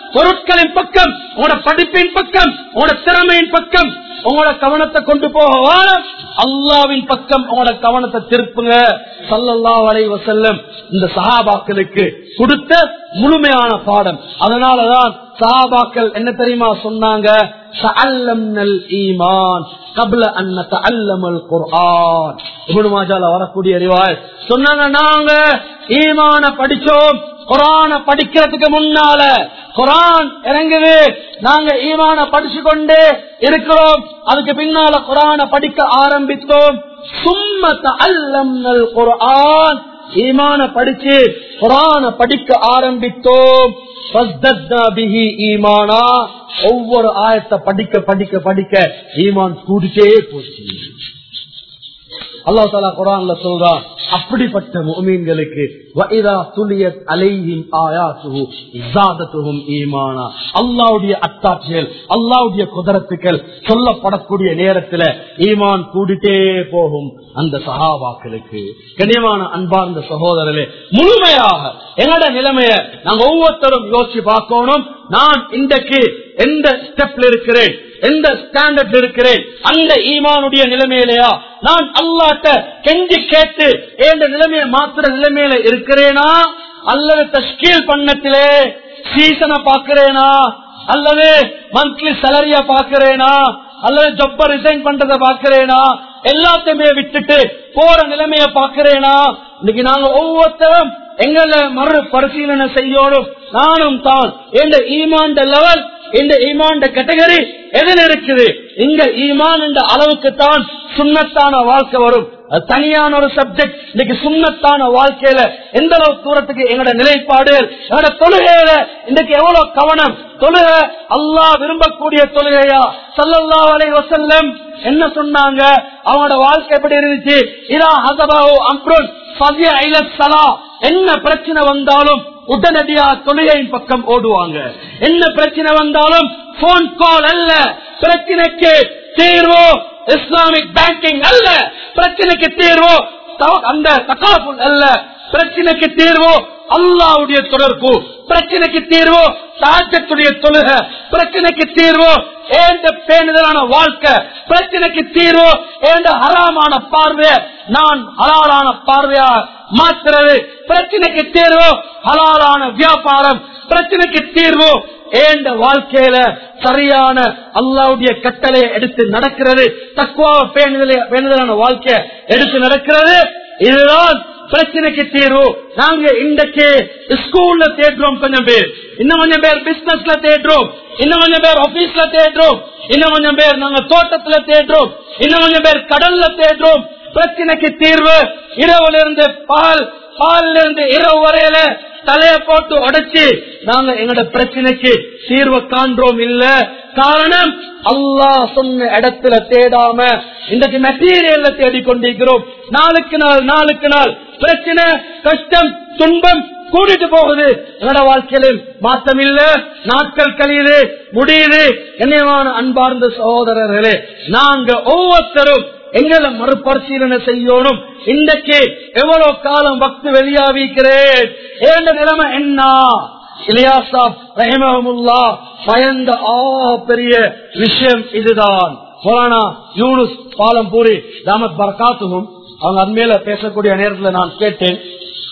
பொருட்களின் பக்கம் உங்களோட படிப்பின் பக்கம் உங்களோட திறமையின் பக்கம் உங்களோட கவனத்தை கொண்டு போக வாரம் அல்லாவின் பக்கம் உங்களோட கவனத்தை திருப்புங்க சல்லல்லாஹு அலைஹி வஸல்லம் இந்த சஹாபாக்களுக்கு கொடுத்த முழுமையான பாடம் அதனாலதான் சஹாபாக்கள் என்ன தெரியுமா சொன்னாங்க தஅல்லம்னல் ஈமான் கப்ல அன் நதஅல்லமல் குர்ஆன் இப்னு மாஜால வரக்கூடிய ரிவாயத் சொன்னாங்க நாங்க ஈமான படிச்சோம் குரான படிக்கிறதுக்கு முன்னால குரான் இறங்குது நாங்க ஈமான படிச்சு கொண்டே இருக்கிறோம் அதுக்கு பின்னால குரான படிக்க ஆரம்பித்தோம் சும்மத்த அல்லம்னல் குர்ஆன் ஈமான படிச்சு குரான படிக்க ஆரம்பித்தோம் ஃபஸ்தத்னா பிஹி ஈமானா ஒவ்வொரு ஆயத்தை படிக்க படிக்க படிக்க ஈமான் கூடிட்டே போச்சு அல்லா தாலா குரான்ல சொல்றான் அப்படிப்பட்ட முமீன்களுக்கு வஇதா துலியத் அலைஹிம் ஆயாத்துஹு இஸாதத்துஹும் ஈமானா அல்லாஹ்வுடைய அத்தாட்சிகள் அல்லாஹ்வுடைய குதிரத்துக்கள் சொல்லப்படக்கூடிய நேரத்துல ஈமான் கூடிட்டே போகும் அந்த சஹாபாக்களுக்கு கண்ணியமான அன்பார்ந்த சகோதரர்களே முழுமையாக என்னோட நிலைமைய நாங்க ஒவ்வொருத்தரும் யோசிச்சு பார்க்கணும் நான் இன்றைக்கு எந்த ஸ்டெப்ல இருக்கிறேன் எந்த ஸ்டாண்டர்ட் இருக்கிறேன் அந்த ஈமானுடைய நிலைமையிலையா நான் அல்லாட்ட கெஞ்சி கேட்டு எந்த நிலைமையை மாத்திர நிலைமையில இருக்கிறேனா அல்லது தஸ்கீல் பண்ணத்திலே சீசனை பாக்குறேனா அல்லது மந்த்லி சேலரிய பாக்குறேனா அல்லது ஜப்ப ரிசைன் பண்றத பாக்குறேனா எல்லாத்தையுமே விட்டுட்டு போற நிலைமைய பாக்குறேனா இன்னைக்கு நாங்க ஒவ்வொருத்தரும் எங்களை மறு பரிசீலனை செய்யணும் நானும் தான் எந்த ஈமாண்ட லெவல் இந்த ஈமாண்ட கேட்டகரி எதில் இருக்குது இங்க ஈமான் என்ற அளவுக்கு தான் சுண்ணத்தான வாழ்க்கை வரும் அது தனியான ஒரு சப்ஜெக்ட் இன்னைக்கு சுண்ணத்தான வாழ்க்கையில எந்த அளவு தூரத்துக்கு எங்களோட நிலைப்பாடு எங்களோட தொழுகையில இன்னைக்கு எவ்வளவு கவனம் தொழுகை அல்லாஹ் விரும்பக்கூடிய தொழுகையா சல்லல்லா அலை வசல்லம் என்ன சொன்னாங்க அவங்களோட வாழ்க்கை எப்படி இருந்துச்சு இதா ஹசபாவோ அம்ருன் சதிய ஐலசலா என்ன பிரச்சனை வந்தாலும் உடனடியா தொழுகையின் பக்கம் ஓடுவாங்க என்ன பிரச்சனை வந்தாலும் போன் கால் அல்ல பிரச்சனைக்கு தீர்வு இஸ்லாமிக் பேங்கிங் அல்ல பிரச்சனைக்கு தீர்வு தவ- அந்த தகாபுல் அல்ல பிரச்சனைக்கு தீர்வு அல்லாவுடைய தொடர்பு பிரச்சனைக்கு தீர்வு தாஜத்துடைய தொழுக பிரச்சனைக்கு தீர்வு ஏந்த பேணுதலான வாழ்க்கை பிரச்சனைக்கு தீர்வு ஏந்த ஹராமான பார்வை நான் ஹலாலான பார்வையா மாத்துறது பிரச்சனைக்கு தீர்வு ஹலாலான வியாபாரம் பிரச்சனைக்கு தீர்வு ஏண்ட வாழ்க்கையில சரியான அல்லாவுடைய கட்டளை எடுத்து நடக்கிறது தக்குவா பேணுதலை பேணுதலான வாழ்க்கை எடுத்து நடக்கிறது இதுதான் பிரச்சனைக்கு தீர்வு நாங்க இன்றைக்கு ஸ்கூல்ல தேடுறோம் கொஞ்சம் பேர் இன்னும் கொஞ்சம் பேர் பிசினஸ்ல தேடுறோம் இன்னும் கொஞ்சம் பேர் ஆபீஸ்ல தேடுறோம் இன்னும் கொஞ்சம் பேர் நாங்க தோட்டத்துல தேடுறோம் இன்னும் கொஞ்சம் பேர் கடல்ல தேடுறோம் பிரச்சனைக்கு தீர்வு இரவுல இருந்து பால் பால்ல இருந்து இரவு வரையில தலைய போட்டு உடைச்சு நாங்க எங்களோட பிரச்சனைக்கு தீர்வு காண்றோம் இல்ல காரணம் அல்லாஹ் சொன்ன இடத்துல தேடாம இன்றைக்கு மெட்டீரியல்ல தேடி கொண்டிருக்கிறோம் நாளுக்கு நாள் நாளுக்கு நாள் பிரச்சனை கஷ்டம் துன்பம் கூட்டிட்டு போகுது என்னோட வாழ்க்கையிலும் மாற்றம் இல்ல நாட்கள் கழியுது முடியுது கண்ணியமான அன்பார்ந்த சகோதரர்களே நாங்க ஒவ்வொருத்தரும் எங்களை மறுபரிசீலனை செய்யணும் இன்றைக்கு எவ்வளவு காலம் பக்து வெளியாவிக்கிறேன் ஏண்ட நிலைமை என்ன இலியாசாப் ரஹிமஹமுல்லா பயந்த ஆ பெரிய விஷயம் இதுதான் மௌலானா யூனுஸ் பாலம்பூரி தாமத் பரகாத்துவும் அவங்க அண்மையில பேசக்கூடிய நேரத்துல நான் கேட்டேன்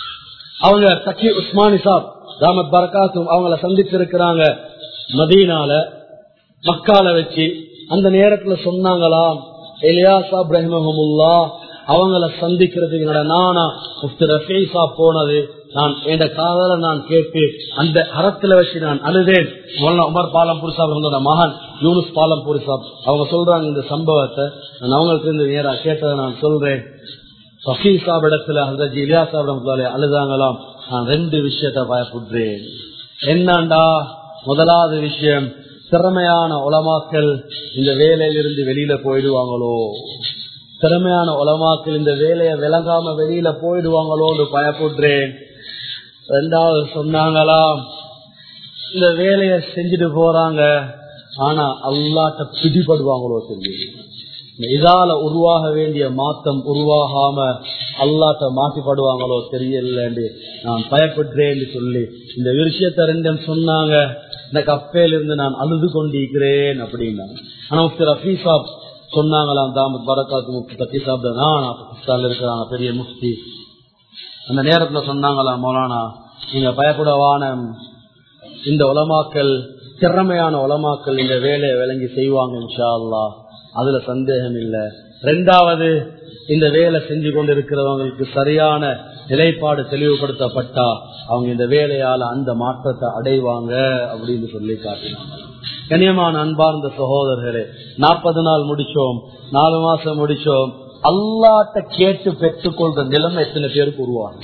அவங்க தக்கி உஸ்மானி சாப் தாமத் பரகாத்தும் அவங்கள சந்திச்சிருக்கிறாங்க மதீனால மக்கால வச்சு அந்த நேரத்துல சொன்னாங்களாம் எலியாசா பிரஹிமஹமுல்லா அவங்கள சந்திக்கிறதுக்கு என்னோட நானா முஃப்தி ரஃபீ சாப் போனது நான் என் காதல நான் கேட்டு அந்த அறத்துல வச்சு நான் அழுதேன் மௌலானா உமர் பாலம்பூர் சாப் அவங்களோட மகன் யூனுஸ் பாலம்பூர் சாப் அவங்க சொல்றாங்க இந்த சம்பவத்தை நான் அவங்களுக்கு இருந்து நேரா கேட்டதை நான் சொல்றேன் சஃபி சாப் இடத்துல ஹசரத் இலியா சாப் அழுதாங்களாம் நான் ரெண்டு விஷயத்த பயப்படுறேன் என்னண்டா முதலாவது விஷயம் திறமையான உலமாக்கள் இந்த வேலையிலிருந்து வெளியில போயிடுவாங்களோ திறமையான உலமாக்கள் இந்த வேலையை விளங்காம வெளியில போயிடுவாங்களோன்னு பயப்படுறேன் ரெண்டாவது சொன்னாங்களாம் இந்த வேலையை செஞ்சுட்டு போறாங்க ஆனா அல்லாட்ட பிடிபடுவாங்களோ தெரியும் இதால உருவாக வேண்டிய மாத்தம் உருவாகாம அல்லாட்ட மாற்றிப்படுவாங்களோ தெரியலன்னு நான் பயப்படுறேன்னு சொல்லி இந்த விஷயத்த ரெண்டும் சொன்னாங்க இந்த கப்பையிலிருந்து நான் அழுது கொண்டிருக்கிறேன் அப்படின்னா ஆனா முஃப்தி ரஃபி சாப் சொன்னாங்களாம் தாமத் பரக்காத்து முஃப்தி தக்கி சாப் தான் பாகிஸ்தான்ல இருக்கிறாங்க பெரிய முஃப்தி அந்த நேரத்துல சொன்னாங்களாம் மௌலானா நீங்க பயப்படவான இந்த உலமாக்கள் திறமையான உலமாக்கள் இந்த வேலையை விளங்கி செய்வாங்க இன்ஷா அல்லாஹ் அதுல சந்தேகம் இல்லை ரெண்டாவது இந்த வேலை செஞ்சு கொண்டிருக்கிறவங்களுக்கு சரியான நிலைப்பாடு தெளிவுபடுத்தப்பட்டா அவங்க இந்த வேலையால அந்த மாற்றத்தை அடைவாங்க அப்படின்னு சொல்லி காட்டினாங்க கண்ணியமான அன்பார்ந்த சகோதரர்களே நாற்பது நாள் முடிச்சோம் நாலு மாசம் முடிச்சோம் அல்லாட்ட கேட்டு பெற்றுக்கொள்ற நிலைமை எத்தனை பேருக்கு உருவாகும்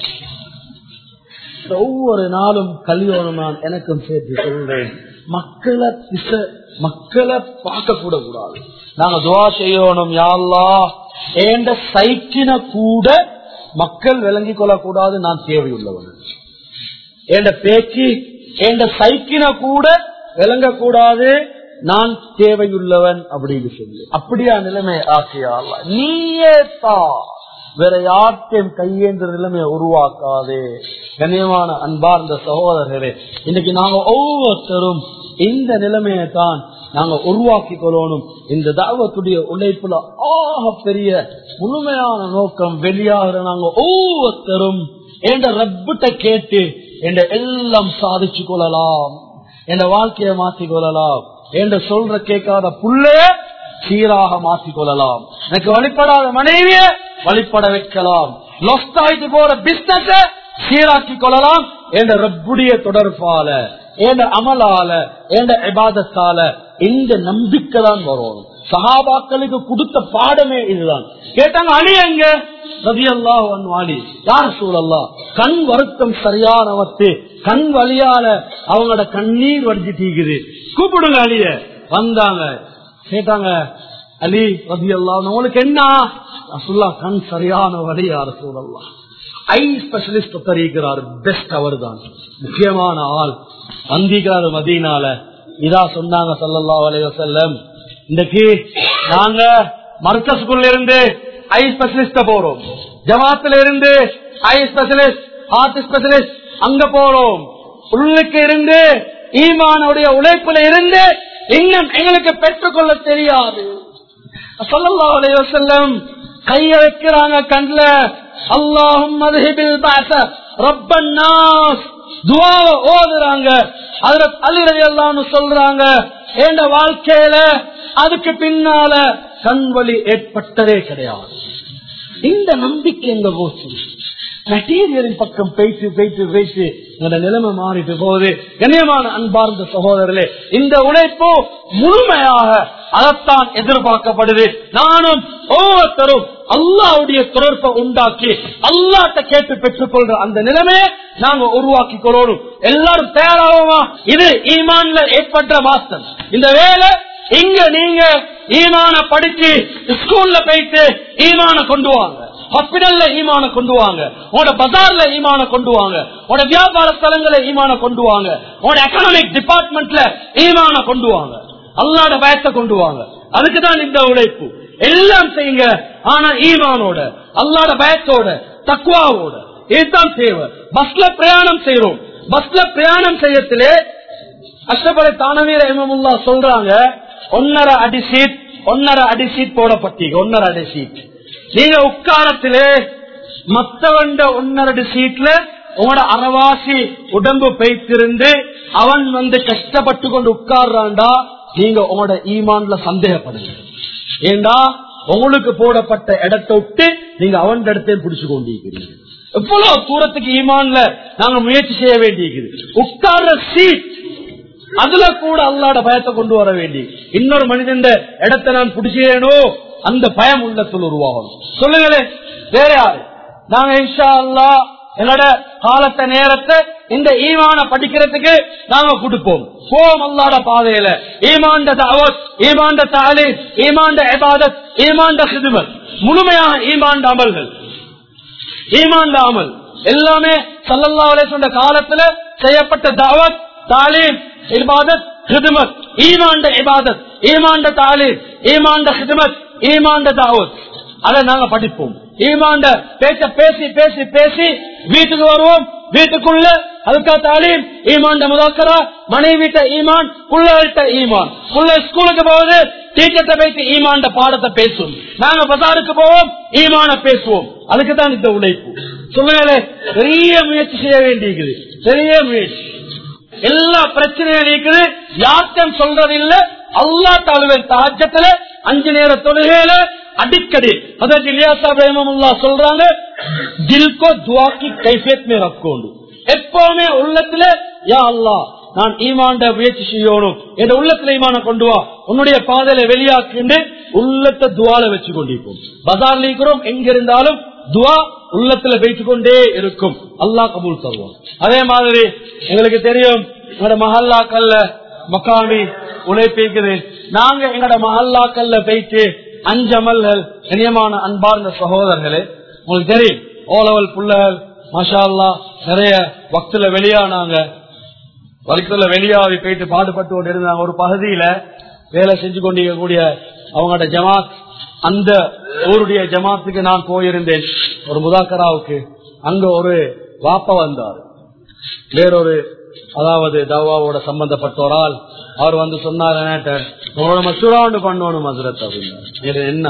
ஒவ்வொரு நாளும் கல்யாணம் நான் எனக்கும் சேர்த்து சொல்றேன் மக்களை திச மக்களை பார்க்க கூட கூடாது நாங்க துவா செய்யணும் யாழ்லா ஏண்ட சைக்கின கூட மக்கள் விளங்கிக் கொள்ளக்கூடாது நான் தேவையுள்ளவன் ஏண்ட பேச்சு ஏண்ட சைக்கின கூட விளங்கக்கூடாது நான் தேவையுள்ளவன் அப்படின்னு சொல்லி அப்படியா நிலைமை ஆசையா நீயே தான் வேற யார்ட்டையும் கையேந்திர நிலைமையை உருவாக்காதே கண்ணியமான அன்பார்ந்த சகோதரர்களே இன்னைக்கு நாங்க ஒவ்வொருத்தரும் இந்த நிலைமையை தான் நாங்க உருவாக்கி கொள்ளணும் இந்த தாவத்துடைய உழைப்புல ஆக பெரிய முழுமையான நோக்கம் வெளியாகிற நாங்க ஒவ்வொருத்தரும் என்ற ரப்பிட்ட கேட்டு என்ற எல்லாம் சாதிச்சு கொள்ளலாம் என்ற வாழ்க்கையை மாற்றிக் கொள்ளலாம் என்று சொல்ற கேட்காத புள்ளைய சீராக மாற்றிக் கொள்ளலாம் எனக்கு வழிபடாத மனைவிய வழிபட வைக்கலாம் லொஸ்ட் ஆயிட்டு போற பிசினஸ் சீராக்கி கொள்ளலாம் என்ற ரப்புடைய தொடர்பால என்ற அமலால என்ற இபாதத்தால இந்த நம்பிக்கை தான் வரும் சகாபாக்களுக்கு கொடுத்த பாடமே இதுதான் கேட்டாங்க அணி எங்க ரவி அல்லாஹ் வாணி யார் சூழல்லா கண் வருத்தம் சரியானவத்து கண் வழியால அவங்களோட கண்ணீர் வடிச்சிட்டு கூப்பிடுங்க அலிய வந்தாங்க கேட்டாங்க அலி ரவி அல்லா உங்களுக்கு என்ன சொல்லா கண் சரியான வழி யார் சூழல்லா ஐ ஸ்பெஷலிஸ்ட் தெரிவிக்கிறார் பெஸ்ட் அவர் தான் முக்கியமான ஆள் வந்திக்கிறாரு மதீனால இதா சொன்னாங்க சல்லல்லா அலைய செல்லம் இன்னைக்கு நாங்க மர்க்கஸ்குள்ள இருந்து ஐ ஸ்பெஷலிஸ்ட போறோம் ஜமாத்துல இருந்து ஐ ஸ்பெஷலிஸ்ட் ஹார்ட் ஸ்பெஷலிஸ்ட் அங்க போறோம் உள்ளுக்கு இருந்து ஈமானுடைய உழைப்புல இருந்து இன்னும் எங்களுக்கு பெற்றுக்கொள்ள தெரியாது சொல்லல்லா அலைய செல்லம் கைய வைக்கிறாங்க கண்ல அல்லாஹும் மதுஹிபில் பாச ரப்பன்னாஸ் துவாவ ஓதுறாங்க அதுல அலிரதி எல்லாம் சொல்றாங்க என்ற வாழ்க்கையில அதுக்கு பின்னால கண்வழி ஏற்பட்டதே கிடையாது இந்த நம்பிக்கை எங்க போச்சு மெட்டீரியலின் பக்கம் பேச்சு பேச்சு பேச்சு எங்க நிலைமை மாறிட்டு போகுது கண்ணியமான அன்பார்ந்த சகோதரர்களே இந்த உழைப்பு முழுமையாக அதைத்தான் எதிர்பார்க்கப்படுது நானும் ஒவ்வொருத்தரும் அல்லாவுடைய தொடர்பை உண்டாக்கி அல்லாட்ட கேட்டு பெற்றுக் கொள்ற அந்த நிலைமையை நாங்க உருவாக்கி கொள்ளணும் எல்லாரும் தயாராகுமா இது ஈமான்ல ஏற்பட்ட மாஸ்டர் இந்த வேலை இங்க நீங்க ஈமான படிச்சு ஸ்கூல்ல போயிட்டு ஈமான கொண்டு வாங்க ஹாஸ்பிடல்ல ஈமான கொண்டு வாங்க உங்களோட பஜார்ல ஈமான கொண்டு வாங்க உங்களோட வியாபார ஸ்தலங்கள ஈமான கொண்டு வாங்க உங்களோட எக்கனாமிக் டிபார்ட்மெண்ட்ல ஈமான கொண்டு வாங்க அல்லாட பயத்தை கொண்டு வாங்க அதுக்குதான் இந்த உழைப்பு எல்லாம் செய்யுங்க ஆனா ஈமானோட அல்லாட பயத்தோட தக்குவாவோட இதுதான் தேவை பஸ்ல பிரயாணம் செய்யறோம் பஸ்ல பிரயாணம் செய்யத்திலே அஷ்டபலை தானவீர இமமுல்லா சொல்றாங்க ஒன்னரை அடி சீட் ஒன்னரை அடி சீட் போடப்பட்டீங்க ஒன்னரை அடி சீட் நீங்க உட்காரத்திலே மத்தவண்ட ஒன்னரை சீட்ல உங்களோட அறவாசி உடம்பு பெய்த்திருந்து அவன் வந்து கஷ்டப்பட்டு கொண்டு உட்கார்றான்டா நீங்க உங்களோட ஈமான்ல சந்தேகப்படுங்க ஏண்டா உங்களுக்கு போடப்பட்ட இடத்தை விட்டு நீங்க அவன் இடத்தையும் பிடிச்சு கொண்டிருக்கிறீங்க எவ்வளவு தூரத்துக்கு ஈமான்ல நாங்க முயற்சி செய்ய வேண்டியிருக்குது உட்கார்ற சீட் அதுல கூட அல்லாட பயத்தை கொண்டு வர வேண்டி இன்னொரு மனிதன் இடத்தை நான் பிடிச்சேனோ அந்த பயம் உள்ளத்தில் உருவாகணும் சொல்லுங்களே வேற யாரு நாங்க இன்ஷா அல்லா என்னோட காலத்தை நேரத்தை இந்த ஈமான படிக்கிறதுக்கு நாங்க கொடுப்போம் போம் அல்லாட பாதையில ஈமாண்ட தாவத் ஈமாண்ட தாலி ஈமாண்ட எபாதத் ஈமாண்ட சிதுமத் முழுமையான ஈமாண்ட அமல்கள் ஈமாண்ட அமல் எல்லாமே சல்லல்லா சொன்ன காலத்துல செய்யப்பட்ட தாவத் தாலீம் இபாதத் ஹிதுமத் ஈமாண்ட இபாதத் ஈமாண்ட தாலீம் ஈமாண்ட ஹிதுமத் ஈமாண்ட தாவத் அதை நாங்க படிப்போம் ஈமாண்ட பேச்ச பேசி பேசி பேசி வீட்டுக்கு வருவோம் வீட்டுக்குள்ள அதுக்கா தாலீம் ஈமான் முதாக்கரா மனைவிட்ட ஈமான் புள்ளகிட்ட ஈமான் புள்ள ஸ்கூலுக்கு போகுது டீச்சர்ட்ட போயிட்டு ஈமான் பாடத்தை பேசும் நாங்க பசாருக்கு போவோம் ஈமான பேசுவோம் அதுக்கு தான் இந்த உழைப்பு சொல்லுங்களே பெரிய முயற்சி செய்ய வேண்டியிருக்குது பெரிய முயற்சி எல்லா பிரச்சனையும் இருக்குது யார்ட்டம் சொல்றது இல்ல அல்லா தாலுவன் தாஜத்துல அஞ்சு நேர தொழுகையில அடிக்கடி அதாவது இலியாசா பிரேமமுல்லா சொல்றாங்க தில்கோ துவாக்கி கைஃபியத் மே ரக்கோண்டு எப்பவுமே உள்ளத்துல யா அல்லா நான் ஈமாண்ட முயற்சி செய்யணும் என் உள்ளத்துல ஈமான கொண்டு வா உன்னுடைய பாதையில வெளியாக்கிண்டு உள்ளத்தை துவால வச்சு கொண்டிருப்போம் பஜார்ல இருக்கிறோம் எங்க இருந்தாலும் துவா உள்ளத்துல வைத்துக் கொண்டே இருக்கும் அல்லாஹ் கபூல் தருவோம் அதே மாதிரி எங்களுக்கு தெரியும் எங்களோட மஹல்லாக்கல்ல மக்காமி உழைப்பிக்குது நாங்க எங்களோட மஹல்லாக்கல்ல போயிட்டு அஞ்சமல்கள் இனியமான அன்பார்ந்த சகோதரர்களே உங்களுக்கு தெரியும் ஓலவல் புள்ளகள் மஷா அல்லா நிறைய வக்துல வெளியானாங்க வக்துல வெளியாகி போயிட்டு பாடுபட்டு கொண்டு இருந்தாங்க ஒரு பகுதியில வேலை செஞ்சு கொண்டிருக்கக்கூடிய அவங்களோட ஜமாத் அந்த ஊருடைய ஜமாத்துக்கு நான் போயிருந்தேன் ஒரு முதாக்கராவுக்கு அங்க ஒரு வாப்ப வந்தார் வேறொரு அதாவது தவாவோட சம்பந்தப்பட்ட ஒரு ஆள் அவர் வந்து சொன்னார் என்கிட்ட, உங்களோட மசூரா ஒன்று பண்ணணும் மதுரத் அப்படின்னாரு என்ன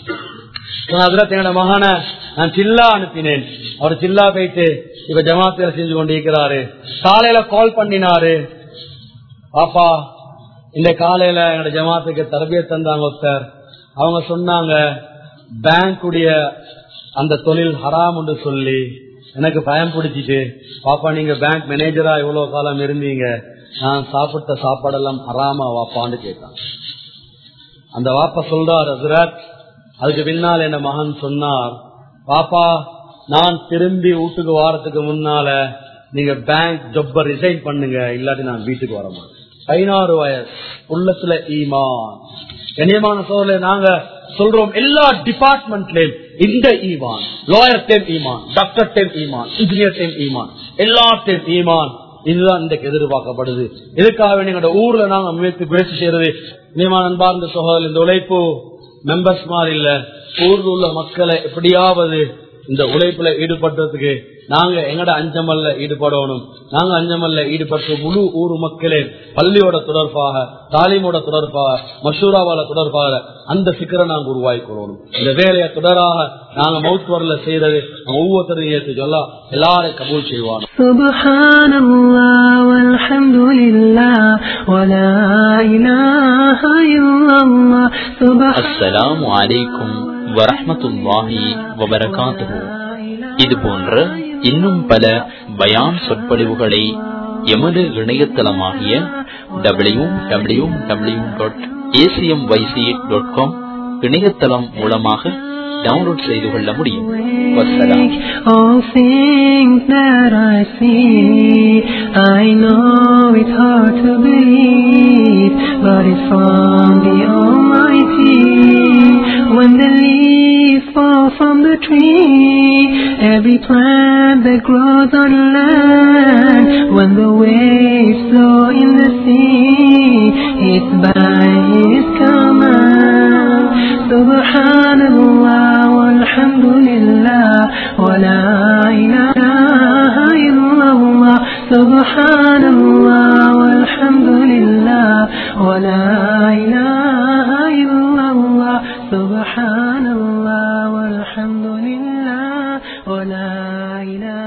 ஹசரத் என்னோட மகனை நான் சில்லா அனுப்பினேன் அவர் சில்லா போயிட்டு இப்ப ஜமாத்தில செஞ்சு கொண்டிருக்கிறாரு காலையில கால் பண்ணினாரு பாப்பா இந்த காலையில என்னோட ஜமாத்துக்கு தரபிய தந்தாங்க ஒருத்தர் அவங்க சொன்னாங்க பேங்குடைய அந்த தொழில் ஹராம் என்று சொல்லி எனக்கு பயம் பிடிச்சிட்டு பாப்பா நீங்க பேங்க் மேனேஜரா இவ்வளவு காலம் இருந்தீங்க நான் சாப்பிட்ட சாப்பாடெல்லாம் ஹராமா வாப்பான்னு கேட்டான் அந்த வாப்பா சொல்றார் ஹசரத் அதுக்கு பின்னால் என் மகன் சொன்னார் பாப்பா நான் திரும்பி வீட்டுக்கு வாரத்துக்கு முன்னால நீங்க பேங்க் ஜொப்ப ரிசைன் பண்ணுங்க இல்லாட்டி நான் வீட்டுக்கு வர மாட்டேன் பதினாறு வயசு உள்ளத்துல ஈமான் கண்ணியமான சோழ நாங்க சொல்றோம் எல்லா டிபார்ட்மெண்ட்லயும் இந்த ஈமான் லாயர் டேம் ஈமான் டாக்டர் டேம் ஈமான் இன்ஜினியர் டேம் ஈமான் எல்லா டேம் ஈமான் இதுதான் இன்றைக்கு எதிர்பார்க்கப்படுது இதுக்காக எங்களோட ஊர்ல நாங்க முயற்சி முயற்சி செய்யறது நியமான அன்பார்ந்த சகோதரர் இந்த உழைப்பு மெம்பர்ஸ் மாதிரி இல்ல ஊர்ல உள்ள மக்களை எப்படியாவது இந்த உழைப்புல ஈடுபடுறதுக்கு நாங்க எங்கட அஞ்சமல்ல ஈடுபடணும் நாங்க அஞ்சமல்ல ஈடுபட்டு முழு ஊர் மக்களே பள்ளியோட தொடர்பாக தாலிமோட தொடர்பாக மஷூராவால தொடர்பாக அந்த சிக்கரை நாங்க உருவாக்கி கொள்ளணும் இந்த வேலையை தொடராக நாங்க மவுத் வரல செய்யறது நாங்க ஒவ்வொருத்தரையும் ஏற்று சொல்ல எல்லாரும் கபூல் செய்வாங்க سبحان الله والحمد لله ولا إله إلا الله سبحان அஸ்ஸலாமு அலைக்கும் வரஹ்மத்துல்லாஹி வபரகாத்துஹு இது போன்ற இன்னும் பல பயான் சொற்பொழிவுகளை எமது இணையதளமாகிய W W W dot ACM YC dot com இணையதளம் மூலமாக டவுன்லோட் செய்து கொள்ள முடியும் வசலாம் All things that I see, I know it's hard to believe, but it's from the Almighty. When the leaves fall from the tree, every plant that grows on land, when the waves flow in the sea, it's by His command. Subhanallah walhamdulillah wa la ilaha illallah. Subhanallah walhamdulillah wa la ilaha illallah. Subhanallah walhamdulillah wa la ilaha